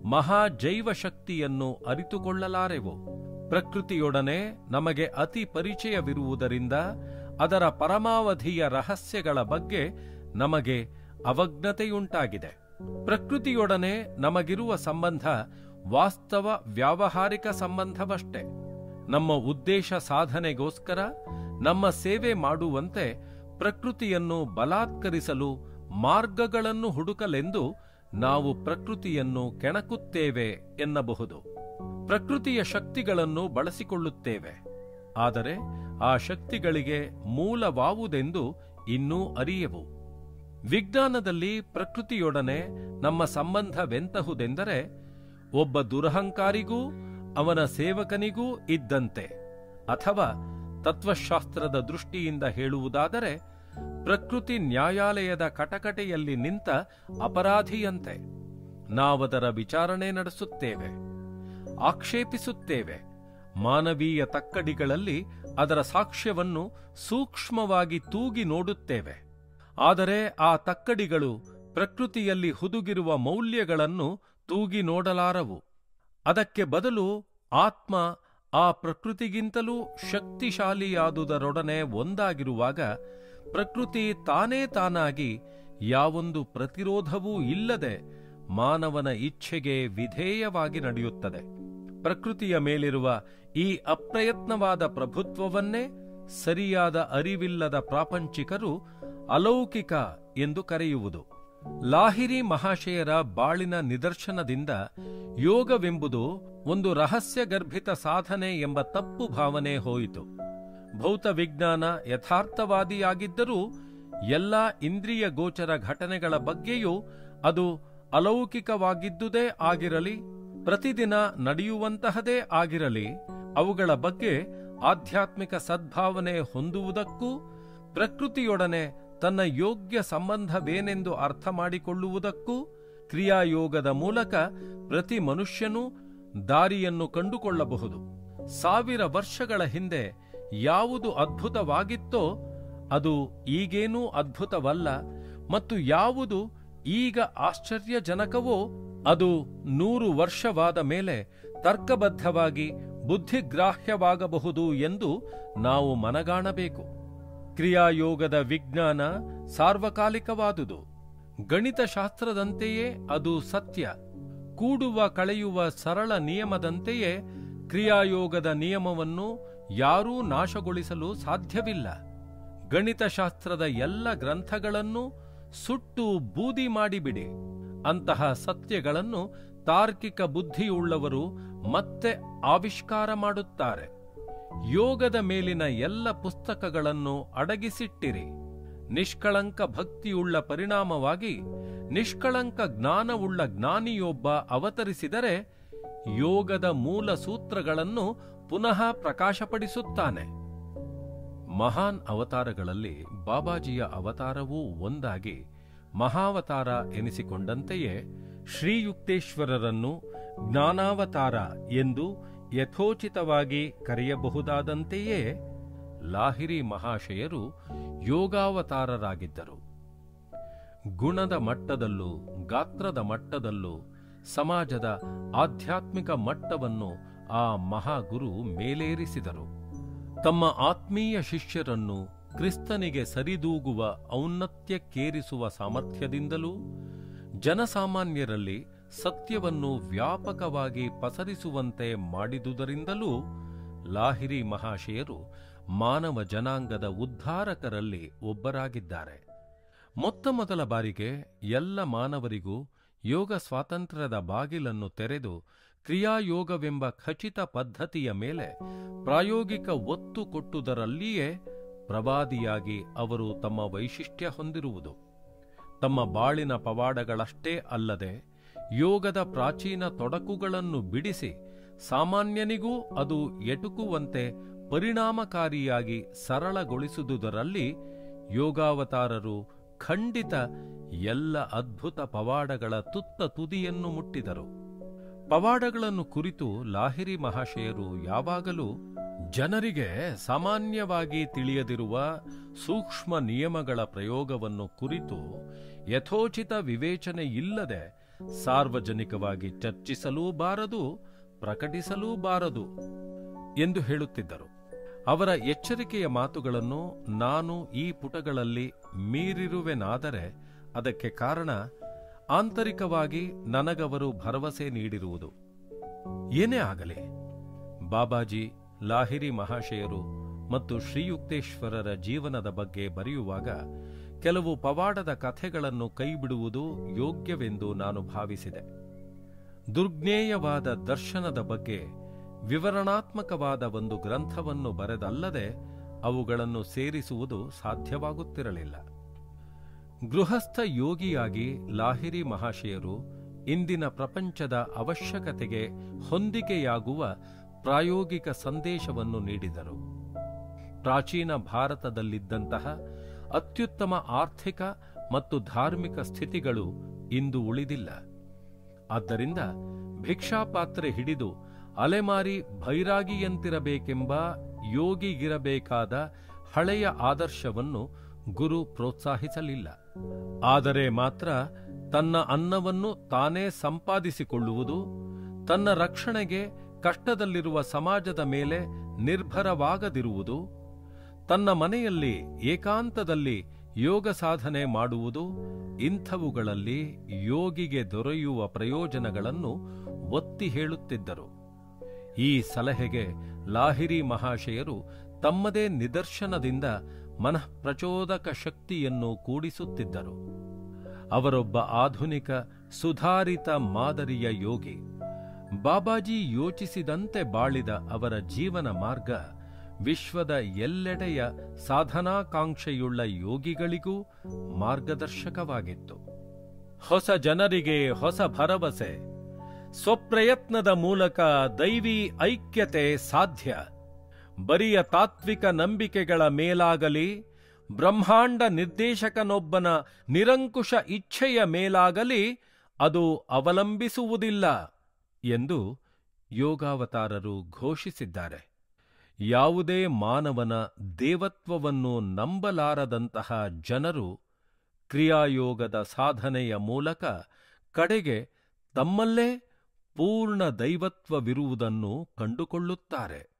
ಮಹಾಜೈವ ಶಕ್ತಿಯನ್ನು ಅರಿತುಕೊಳ್ಳಲಾರೆವು ಪ್ರಕೃತಿಯೊಡನೆ ನಮಗೆ ಅತಿ ಪರಿಚಯವಿರುವುದರಿಂದ ಅದರ ಪರಮಾವಧಿಯ ರಹಸ್ಯಗಳ ಬಗ್ಗೆ ನಮಗೆ ಅವಜ್ಞತೆಯುಂಟಾಗಿದೆ ಪ್ರಕೃತಿಯೊಡನೆ ನಮಗಿರುವ ಸಂಬಂಧ ವಾಸ್ತವ ವ್ಯಾವಹಾರಿಕ ಸಂಬಂಧವಷ್ಟೇ ನಮ್ಮ ಉದ್ದೇಶ ಸಾಧನೆಗೋಸ್ಕರ ನಮ್ಮ ಸೇವೆ ಮಾಡುವಂತೆ ಪ್ರಕೃತಿಯನ್ನು ಬಲಾತ್ಕರಿಸಲು ಮಾರ್ಗಗಳನ್ನು ಹುಡುಕಲೆಂದು ನಾವು ಪ್ರಕೃತಿಯನ್ನು ಕೆಣಕುತ್ತೇವೆ ಎನ್ನಬಹುದು ಪ್ರಕೃತಿಯ ಶಕ್ತಿಗಳನ್ನು ಬಳಸಿಕೊಳ್ಳುತ್ತೇವೆ ಆದರೆ ಆ ಶಕ್ತಿಗಳಿಗೆ ಮೂಲವಾವುದೆಂದು ಇನ್ನೂ ಅರಿಯವು ವಿಜ್ಞಾನದಲ್ಲಿ ಪ್ರಕೃತಿಯೊಡನೆ ನಮ್ಮ ಸಂಬಂಧವೆಂತಹುದೆಂದರೆ ಒಬ್ಬ ದುರಹಂಕಾರಿಗೂ ಅವನ ಸೇವಕನಿಗೂ ಇದ್ದಂತೆ ಅಥವಾ ತತ್ವಶಾಸ್ತ್ರದ ದೃಷ್ಟಿಯಿಂದ ಹೇಳುವುದಾದರೆ ಪ್ರಕೃತಿ ನ್ಯಾಯಾಲಯದ ಕಟಕಟೆಯಲ್ಲಿ ನಿಂತ ಅಪರಾಧಿಯಂತೆ ನಾವದರ ವಿಚಾರಣೆ ನಡೆಸುತ್ತೇವೆ ಆಕ್ಷೇಪಿಸುತ್ತೇವೆ ಮಾನವೀಯ ತಕ್ಕಡಿಗಳಲ್ಲಿ ಅದರ ಸಾಕ್ಷ್ಯವನ್ನು ಸೂಕ್ಷ್ಮವಾಗಿ ತೂಗಿ ನೋಡುತ್ತೇವೆ ಆದರೆ ಆ ತಕ್ಕಡಿಗಳು ಪ್ರಕೃತಿಯಲ್ಲಿ ಹುದುಗಿರುವ ಮೌಲ್ಯಗಳನ್ನು ತೂಗಿ ನೋಡಲಾರವು ಅದಕ್ಕೆ ಬದಲು ಆತ್ಮ ಆ ಪ್ರಕೃತಿಗಿಂತಲೂ ಶಕ್ತಿಶಾಲಿಯಾದುದರೊಡನೆ ಒಂದಾಗಿರುವಾಗ ಪ್ರಕೃತಿ ತಾನೇ ತಾನಾಗಿ ಯಾವೊಂದು ಪ್ರತಿರೋಧವೂ ಇಲ್ಲದೆ ಮಾನವನ ಇಚ್ಛೆಗೆ ವಿಧೇಯವಾಗಿ ನಡೆಯುತ್ತದೆ ಪ್ರಕೃತಿಯ ಮೇಲಿರುವ ಈ ಅಪ್ರಯತ್ನವಾದ ಪ್ರಭುತ್ವವನ್ನೇ ಸರಿಯಾದ ಅರಿವಿಲ್ಲದ ಪ್ರಾಪಂಚಿಕರು ಅಲೌಕಿಕ ಎಂದು ಕರೆಯುವುದು ಲಾಹಿರಿ ಮಹಾಶಯರ ಬಾಳಿನ ನಿದರ್ಶನದಿಂದ ಯೋಗವೆಂಬುದು ಒಂದು ರಹಸ್ಯಗರ್ಭಿತ ಸಾಧನೆ ಎಂಬ ತಪ್ಪು ಭಾವನೆ ಹೋಯಿತು ಭೌತ ವಿಜ್ಞಾನ ಯಥಾರ್ಥವಾದಿಯಾಗಿದ್ದರೂ ಎಲ್ಲ ಇಂದ್ರಿಯ ಗೋಚರ ಘಟನೆಗಳ ಬಗ್ಗೆಯೂ ಅದು ಅಲೌಕಿಕವಾಗಿದ್ದುದೇ ಆಗಿರಲಿ ಪ್ರತಿದಿನ ನಡೆಯುವಂತಹದೇ ಆಗಿರಲಿ ಅವುಗಳ ಬಗ್ಗೆ ಆಧ್ಯಾತ್ಮಿಕ ಸದ್ಭಾವನೆ ಹೊಂದುವುದಕ್ಕೂ ಪ್ರಕೃತಿಯೊಡನೆ ತನ್ನ ಯೋಗ್ಯ ಸಂಬಂಧವೇನೆಂದು ಅರ್ಥ ಮಾಡಿಕೊಳ್ಳುವುದಕ್ಕೂ ಕ್ರಿಯಾಯೋಗದ ಮೂಲಕ ಪ್ರತಿ ಮನುಷ್ಯನೂ ದಾರಿಯನ್ನು ಕಂಡುಕೊಳ್ಳಬಹುದು ಸಾವಿರ ವರ್ಷಗಳ ಹಿಂದೆ ಯಾವುದು ಅದ್ಭುತವಾಗಿತ್ತೋ ಅದು ಈಗೇನೂ ಅದ್ಭುತವಲ್ಲ ಮತ್ತು ಯಾವುದು ಈಗ ಆಶ್ಚರ್ಯಜನಕವೋ ಅದು ನೂರು ವರ್ಷವಾದ ಮೇಲೆ ತರ್ಕಬದ್ಧವಾಗಿ ಬುದ್ಧಿಗ್ರಾಹ್ಯವಾಗಬಹುದು ಎಂದು ನಾವು ಮನಗಾಣಬೇಕು ಕ್ರಿಯಾಯೋಗದ ವಿಜ್ಞಾನ ಸಾರ್ವಕಾಲಿಕವಾದುದು ಗಣಿತಶಾಸ್ತ್ರದಂತೆಯೇ ಅದು ಸತ್ಯ ಕೂಡುವ ಕಳೆಯುವ ಸರಳ ನಿಯಮದಂತೆಯೇ ಕ್ರಿಯಾಯೋಗದ ನಿಯಮವನ್ನು ಯಾರೂ ನಾಶಗೊಳಿಸಲು ಸಾಧ್ಯವಿಲ್ಲ ಗಣಿತಶಾಸ್ತ್ರದ ಎಲ್ಲ ಗ್ರಂಥಗಳನ್ನು ಸುಟ್ಟು ಬೂದಿ ಮಾಡಿಬಿಡಿ ಅಂತಹ ಸತ್ಯಗಳನ್ನು ತಾರ್ಕಿಕ ಬುದ್ಧಿಯುಳ್ಳವರು ಮತ್ತೆ ಆವಿಷ್ಕಾರ ಮಾಡುತ್ತಾರೆ ಯೋಗದ ಮೇಲಿನ ಎಲ್ಲ ಪುಸ್ತಕಗಳನ್ನು ಅಡಗಿಸಿಟ್ಟಿರಿ ನಿಷ್ಕಳಂಕ ಭಕ್ತಿಯುಳ್ಳ ಪರಿಣಾಮವಾಗಿ ನಿಷ್ಕಳಂಕ ಜ್ಞಾನವುಳ್ಳ ಜ್ಞಾನಿಯೊಬ್ಬ ಅವತರಿಸಿದರೆ ಯೋಗದ ಮೂಲ ಸೂತ್ರಗಳನ್ನು ಪುನಃ ಪ್ರಕಾಶಪಡಿಸುತ್ತಾನೆ ಮಹಾನ್ ಅವತಾರಗಳಲ್ಲಿ ಬಾಬಾಜಿಯ ಅವತಾರವೂ ಒಂದಾಗಿ ಮಹಾವತಾರ ಎನಿಸಿಕೊಂಡಂತೆಯೇ ಶ್ರೀಯುಕ್ತೇಶ್ವರರನ್ನು ಜ್ಞಾನಾವತಾರ ಎಂದು ಯಥೋಚಿತವಾಗಿ ಕರೆಯಬಹುದಾದಂತೆಯೇ ಲಾಹಿರಿ ಮಹಾಶಯರು ಯೋಗಾವತಾರರಾಗಿದ್ದರು ಗುಣದ ಮಟ್ಟದಲ್ಲೂ ಗಾತ್ರದ ಮಟ್ಟದಲ್ಲೂ ಸಮಾಜದ ಆಧ್ಯಾತ್ಮಿಕ ಮಟ್ಟವನ್ನು ಆ ಮಹಾಗುರು ಮೇಲೇರಿಸಿದರು ತಮ್ಮ ಆತ್ಮೀಯ ಶಿಷ್ಯರನ್ನು ಕ್ರಿಸ್ತನಿಗೆ ಸರಿದೂಗುವ ಔನ್ನತ್ಯಕ್ಕೇರಿಸುವ ಸಾಮರ್ಥ್ಯದಿಂದಲೂ ಜನಸಾಮಾನ್ಯರಲ್ಲಿ ಸತ್ಯವನ್ನು ವ್ಯಾಪಕವಾಗಿ ಪಸರಿಸುವಂತೆ ಮಾಡಿದುದರಿಂದಲೂ ಲಾಹಿರಿ ಮಹಾಶಯರು ಮಾನವ ಜನಾಂಗದ ಉದ್ಧಾರಕರಲ್ಲಿ ಒಬ್ಬರಾಗಿದ್ದಾರೆ ಮೊತ್ತ ಮೊದಲ ಬಾರಿಗೆ ಎಲ್ಲ ಮಾನವರಿಗೂ ಯೋಗ ಸ್ವಾತಂತ್ರ್ಯದ ಬಾಗಿಲನ್ನು ತೆರೆದು ಕ್ರಿಯಾಯೋಗವೆಂಬ ಖಚಿತ ಪದ್ಧತಿಯ ಮೇಲೆ ಪ್ರಾಯೋಗಿಕ ಒತ್ತು ಕೊಟ್ಟುದರಲ್ಲಿಯೇ ಪ್ರವಾದಿಯಾಗಿ ಅವರು ತಮ್ಮ ವೈಶಿಷ್ಟ್ಯ ಹೊಂದಿರುವುದು ತಮ್ಮ ಬಾಳಿನ ಪವಾಡಗಳಷ್ಟೇ ಅಲ್ಲದೆ ಯೋಗದ ಪ್ರಾಚೀನ ತೊಡಕುಗಳನ್ನು ಬಿಡಿಸಿ ಸಾಮಾನ್ಯನಿಗೂ ಅದು ಎಟುಕುವಂತೆ ಪರಿಣಾಮಕಾರಿಯಾಗಿ ಸರಳಗೊಳಿಸುವುದರಲ್ಲಿ ಯೋಗಾವತಾರರು ಖಂಡಿತ ಎಲ್ಲ ಅದ್ಭುತ ಪವಾಡಗಳ ತುತ್ತ ತುದಿಯನ್ನು ಮುಟ್ಟಿದರು ಪವಾಡಗಳನ್ನು ಕುರಿತು ಲಾಹಿರಿ ಮಹಾಶಯರು ಯಾವಾಗಲೂ ಜನರಿಗೆ ಸಾಮಾನ್ಯವಾಗಿ ತಿಳಿಯದಿರುವ ಸೂಕ್ಷ್ಮ ನಿಯಮಗಳ ಪ್ರಯೋಗವನ್ನು ಕುರಿತು ಯಥೋಚಿತ ವಿವೇಚನೆ ಇಲ್ಲದೆ ಸಾರ್ವಜನಿಕವಾಗಿ ಚರ್ಚಿಸಲೂ ಬಾರದು ಪ್ರಕಟಿಸಲೂ ಬಾರದು ಎಂದು ಹೇಳುತ್ತಿದ್ದರು ಅವರ ಎಚ್ಚರಿಕೆಯ ಮಾತುಗಳನ್ನು ನಾನು ಈ ಪುಟಗಳಲ್ಲಿ ಮೀರಿರುವೆನಾದರೆ ಅದಕ್ಕೆ ಕಾರಣ ಆಂತರಿಕವಾಗಿ ನನಗವರು ಭರವಸೆ ನೀಡಿರುವುದು ಏನೇ ಆಗಲಿ ಬಾಬಾಜಿ ಲಾಹಿರಿ ಮಹಾಶಯರು ಮತ್ತು ಶ್ರೀಯುಕ್ತೇಶ್ವರರ ಜೀವನದ ಬಗ್ಗೆ ಬರೆಯುವಾಗ ಕೆಲವು ಪವಾಡದ ಕಥೆಗಳನ್ನು ಕೈಬಿಡುವುದು ಯೋಗ್ಯವೆಂದು ನಾನು ಭಾವಿಸಿದೆ ದುರ್ಜ್ಞೇಯವಾದ ದರ್ಶನದ ಬಗ್ಗೆ ವಿವರಣಾತ್ಮಕವಾದ ಒಂದು ಗ್ರಂಥವನ್ನು ಬರೆದಲ್ಲದೆ ಅವುಗಳನ್ನು ಸೇರಿಸುವುದು ಸಾಧ್ಯವಾಗುತ್ತಿರಲಿಲ್ಲ ಗೃಹಸ್ಥ ಯೋಗಿಯಾಗಿ ಲಾಹಿರಿ ಮಹಾಶಯರು ಇಂದಿನ ಪ್ರಪಂಚದ ಅವಶ್ಯಕತೆಗೆ ಹೊಂದಿಕೆಯಾಗುವ ಪ್ರಾಯೋಗಿಕ ಸಂದೇಶವನ್ನು ನೀಡಿದರು ಪ್ರಾಚೀನ ಭಾರತದಲ್ಲಿದ್ದಂತಹ ಅತ್ಯುತ್ತಮ ಆರ್ಥಿಕ ಮತ್ತು ಧಾರ್ಮಿಕ ಸ್ಥಿತಿಗಳು ಇಂದು ಉಳಿದಿಲ್ಲ ಆದ್ದರಿಂದ ಭಿಕ್ಷಾಪಾತ್ರೆ ಹಿಡಿದು ಅಲೆಮಾರಿ ಭೈರಾಗಿಯಂತಿರಬೇಕೆಂಬ ಯೋಗಿಗಿರಬೇಕಾದ ಹಳೆಯ ಆದರ್ಶವನ್ನು ಗುರು ಪ್ರೋತ್ಸಾಹಿಸಲಿಲ್ಲ ಆದರೆ ಮಾತ್ರ ತನ್ನ ಅನ್ನವನ್ನು ತಾನೇ ಸಂಪಾದಿಸಿಕೊಳ್ಳುವುದು ತನ್ನ ರಕ್ಷಣೆಗೆ ಕಷ್ಟದಲ್ಲಿರುವ ಸಮಾಜದ ಮೇಲೆ ನಿರ್ಭರವಾಗದಿರುವುದು ತನ್ನ ಮನೆಯಲ್ಲಿ ಏಕಾಂತದಲ್ಲಿ ಯೋಗ ಸಾಧನೆ ಮಾಡುವುದು ಇಂಥವುಗಳಲ್ಲಿ ಯೋಗಿಗೆ ದೊರೆಯುವ ಪ್ರಯೋಜನಗಳನ್ನು ಒತ್ತಿ ಹೇಳುತ್ತಿದ್ದರು ಈ ಸಲಹೆಗೆ ಲಾಹಿರಿ ಮಹಾಶಯರು ತಮ್ಮದೇ ನಿದರ್ಶನದಿಂದ ಮನಃಪ್ರಚೋದಕ ಶಕ್ತಿಯನ್ನು ಕೂಡಿಸುತ್ತಿದ್ದರು ಅವರೊಬ್ಬ ಆಧುನಿಕ ಸುಧಾರಿತ ಮಾದರಿಯ ಯೋಗಿ ಬಾಬಾಜಿ ಯೋಚಿಸಿದಂತೆ ಬಾಳಿದ ಅವರ ಜೀವನ ಮಾರ್ಗ ವಿಶ್ವದ ಎಲ್ಲೆಡೆಯ ಸಾಧನಾಕಾಂಕ್ಷೆಯುಳ್ಳ ಯೋಗಿಗಳಿಗೂ ಮಾರ್ಗದರ್ಶಕವಾಗಿತ್ತು ಹೊಸ ಜನರಿಗೆ ಹೊಸ ಭರವಸೆ ಸ್ವಪ್ರಯತ್ನದ ಮೂಲಕ ದೈವಿ ಐಕ್ಯತೆ ಸಾಧ್ಯ ಬರಿಯ ತಾತ್ವಿಕ ನಂಬಿಕೆಗಳ ಮೇಲಾಗಲಿ ಬ್ರಹ್ಮಾಂಡ ನಿರ್ದೇಶಕನೊಬ್ಬನ ನಿರಂಕುಶ ಇಚ್ಛೆಯ ಮೇಲಾಗಲಿ ಅದು ಅವಲಂಬಿಸುವುದಿಲ್ಲ ಎಂದು ಯೋಗಾವತಾರರು ಘೋಷಿಸಿದ್ದಾರೆ ಯಾವುದೇ ಮಾನವನ ದೇವತ್ವವನ್ನು ನಂಬಲಾರದಂತಹ ಜನರು ಕ್ರಿಯಾಯೋಗದ ಸಾಧನೆಯ ಮೂಲಕ ಕಡೆಗೆ ತಮ್ಮಲ್ಲೇ ಪೂರ್ಣ ದೈವತ್ವವಿರುವುದನ್ನು ಕಂಡುಕೊಳ್ಳುತ್ತಾರೆ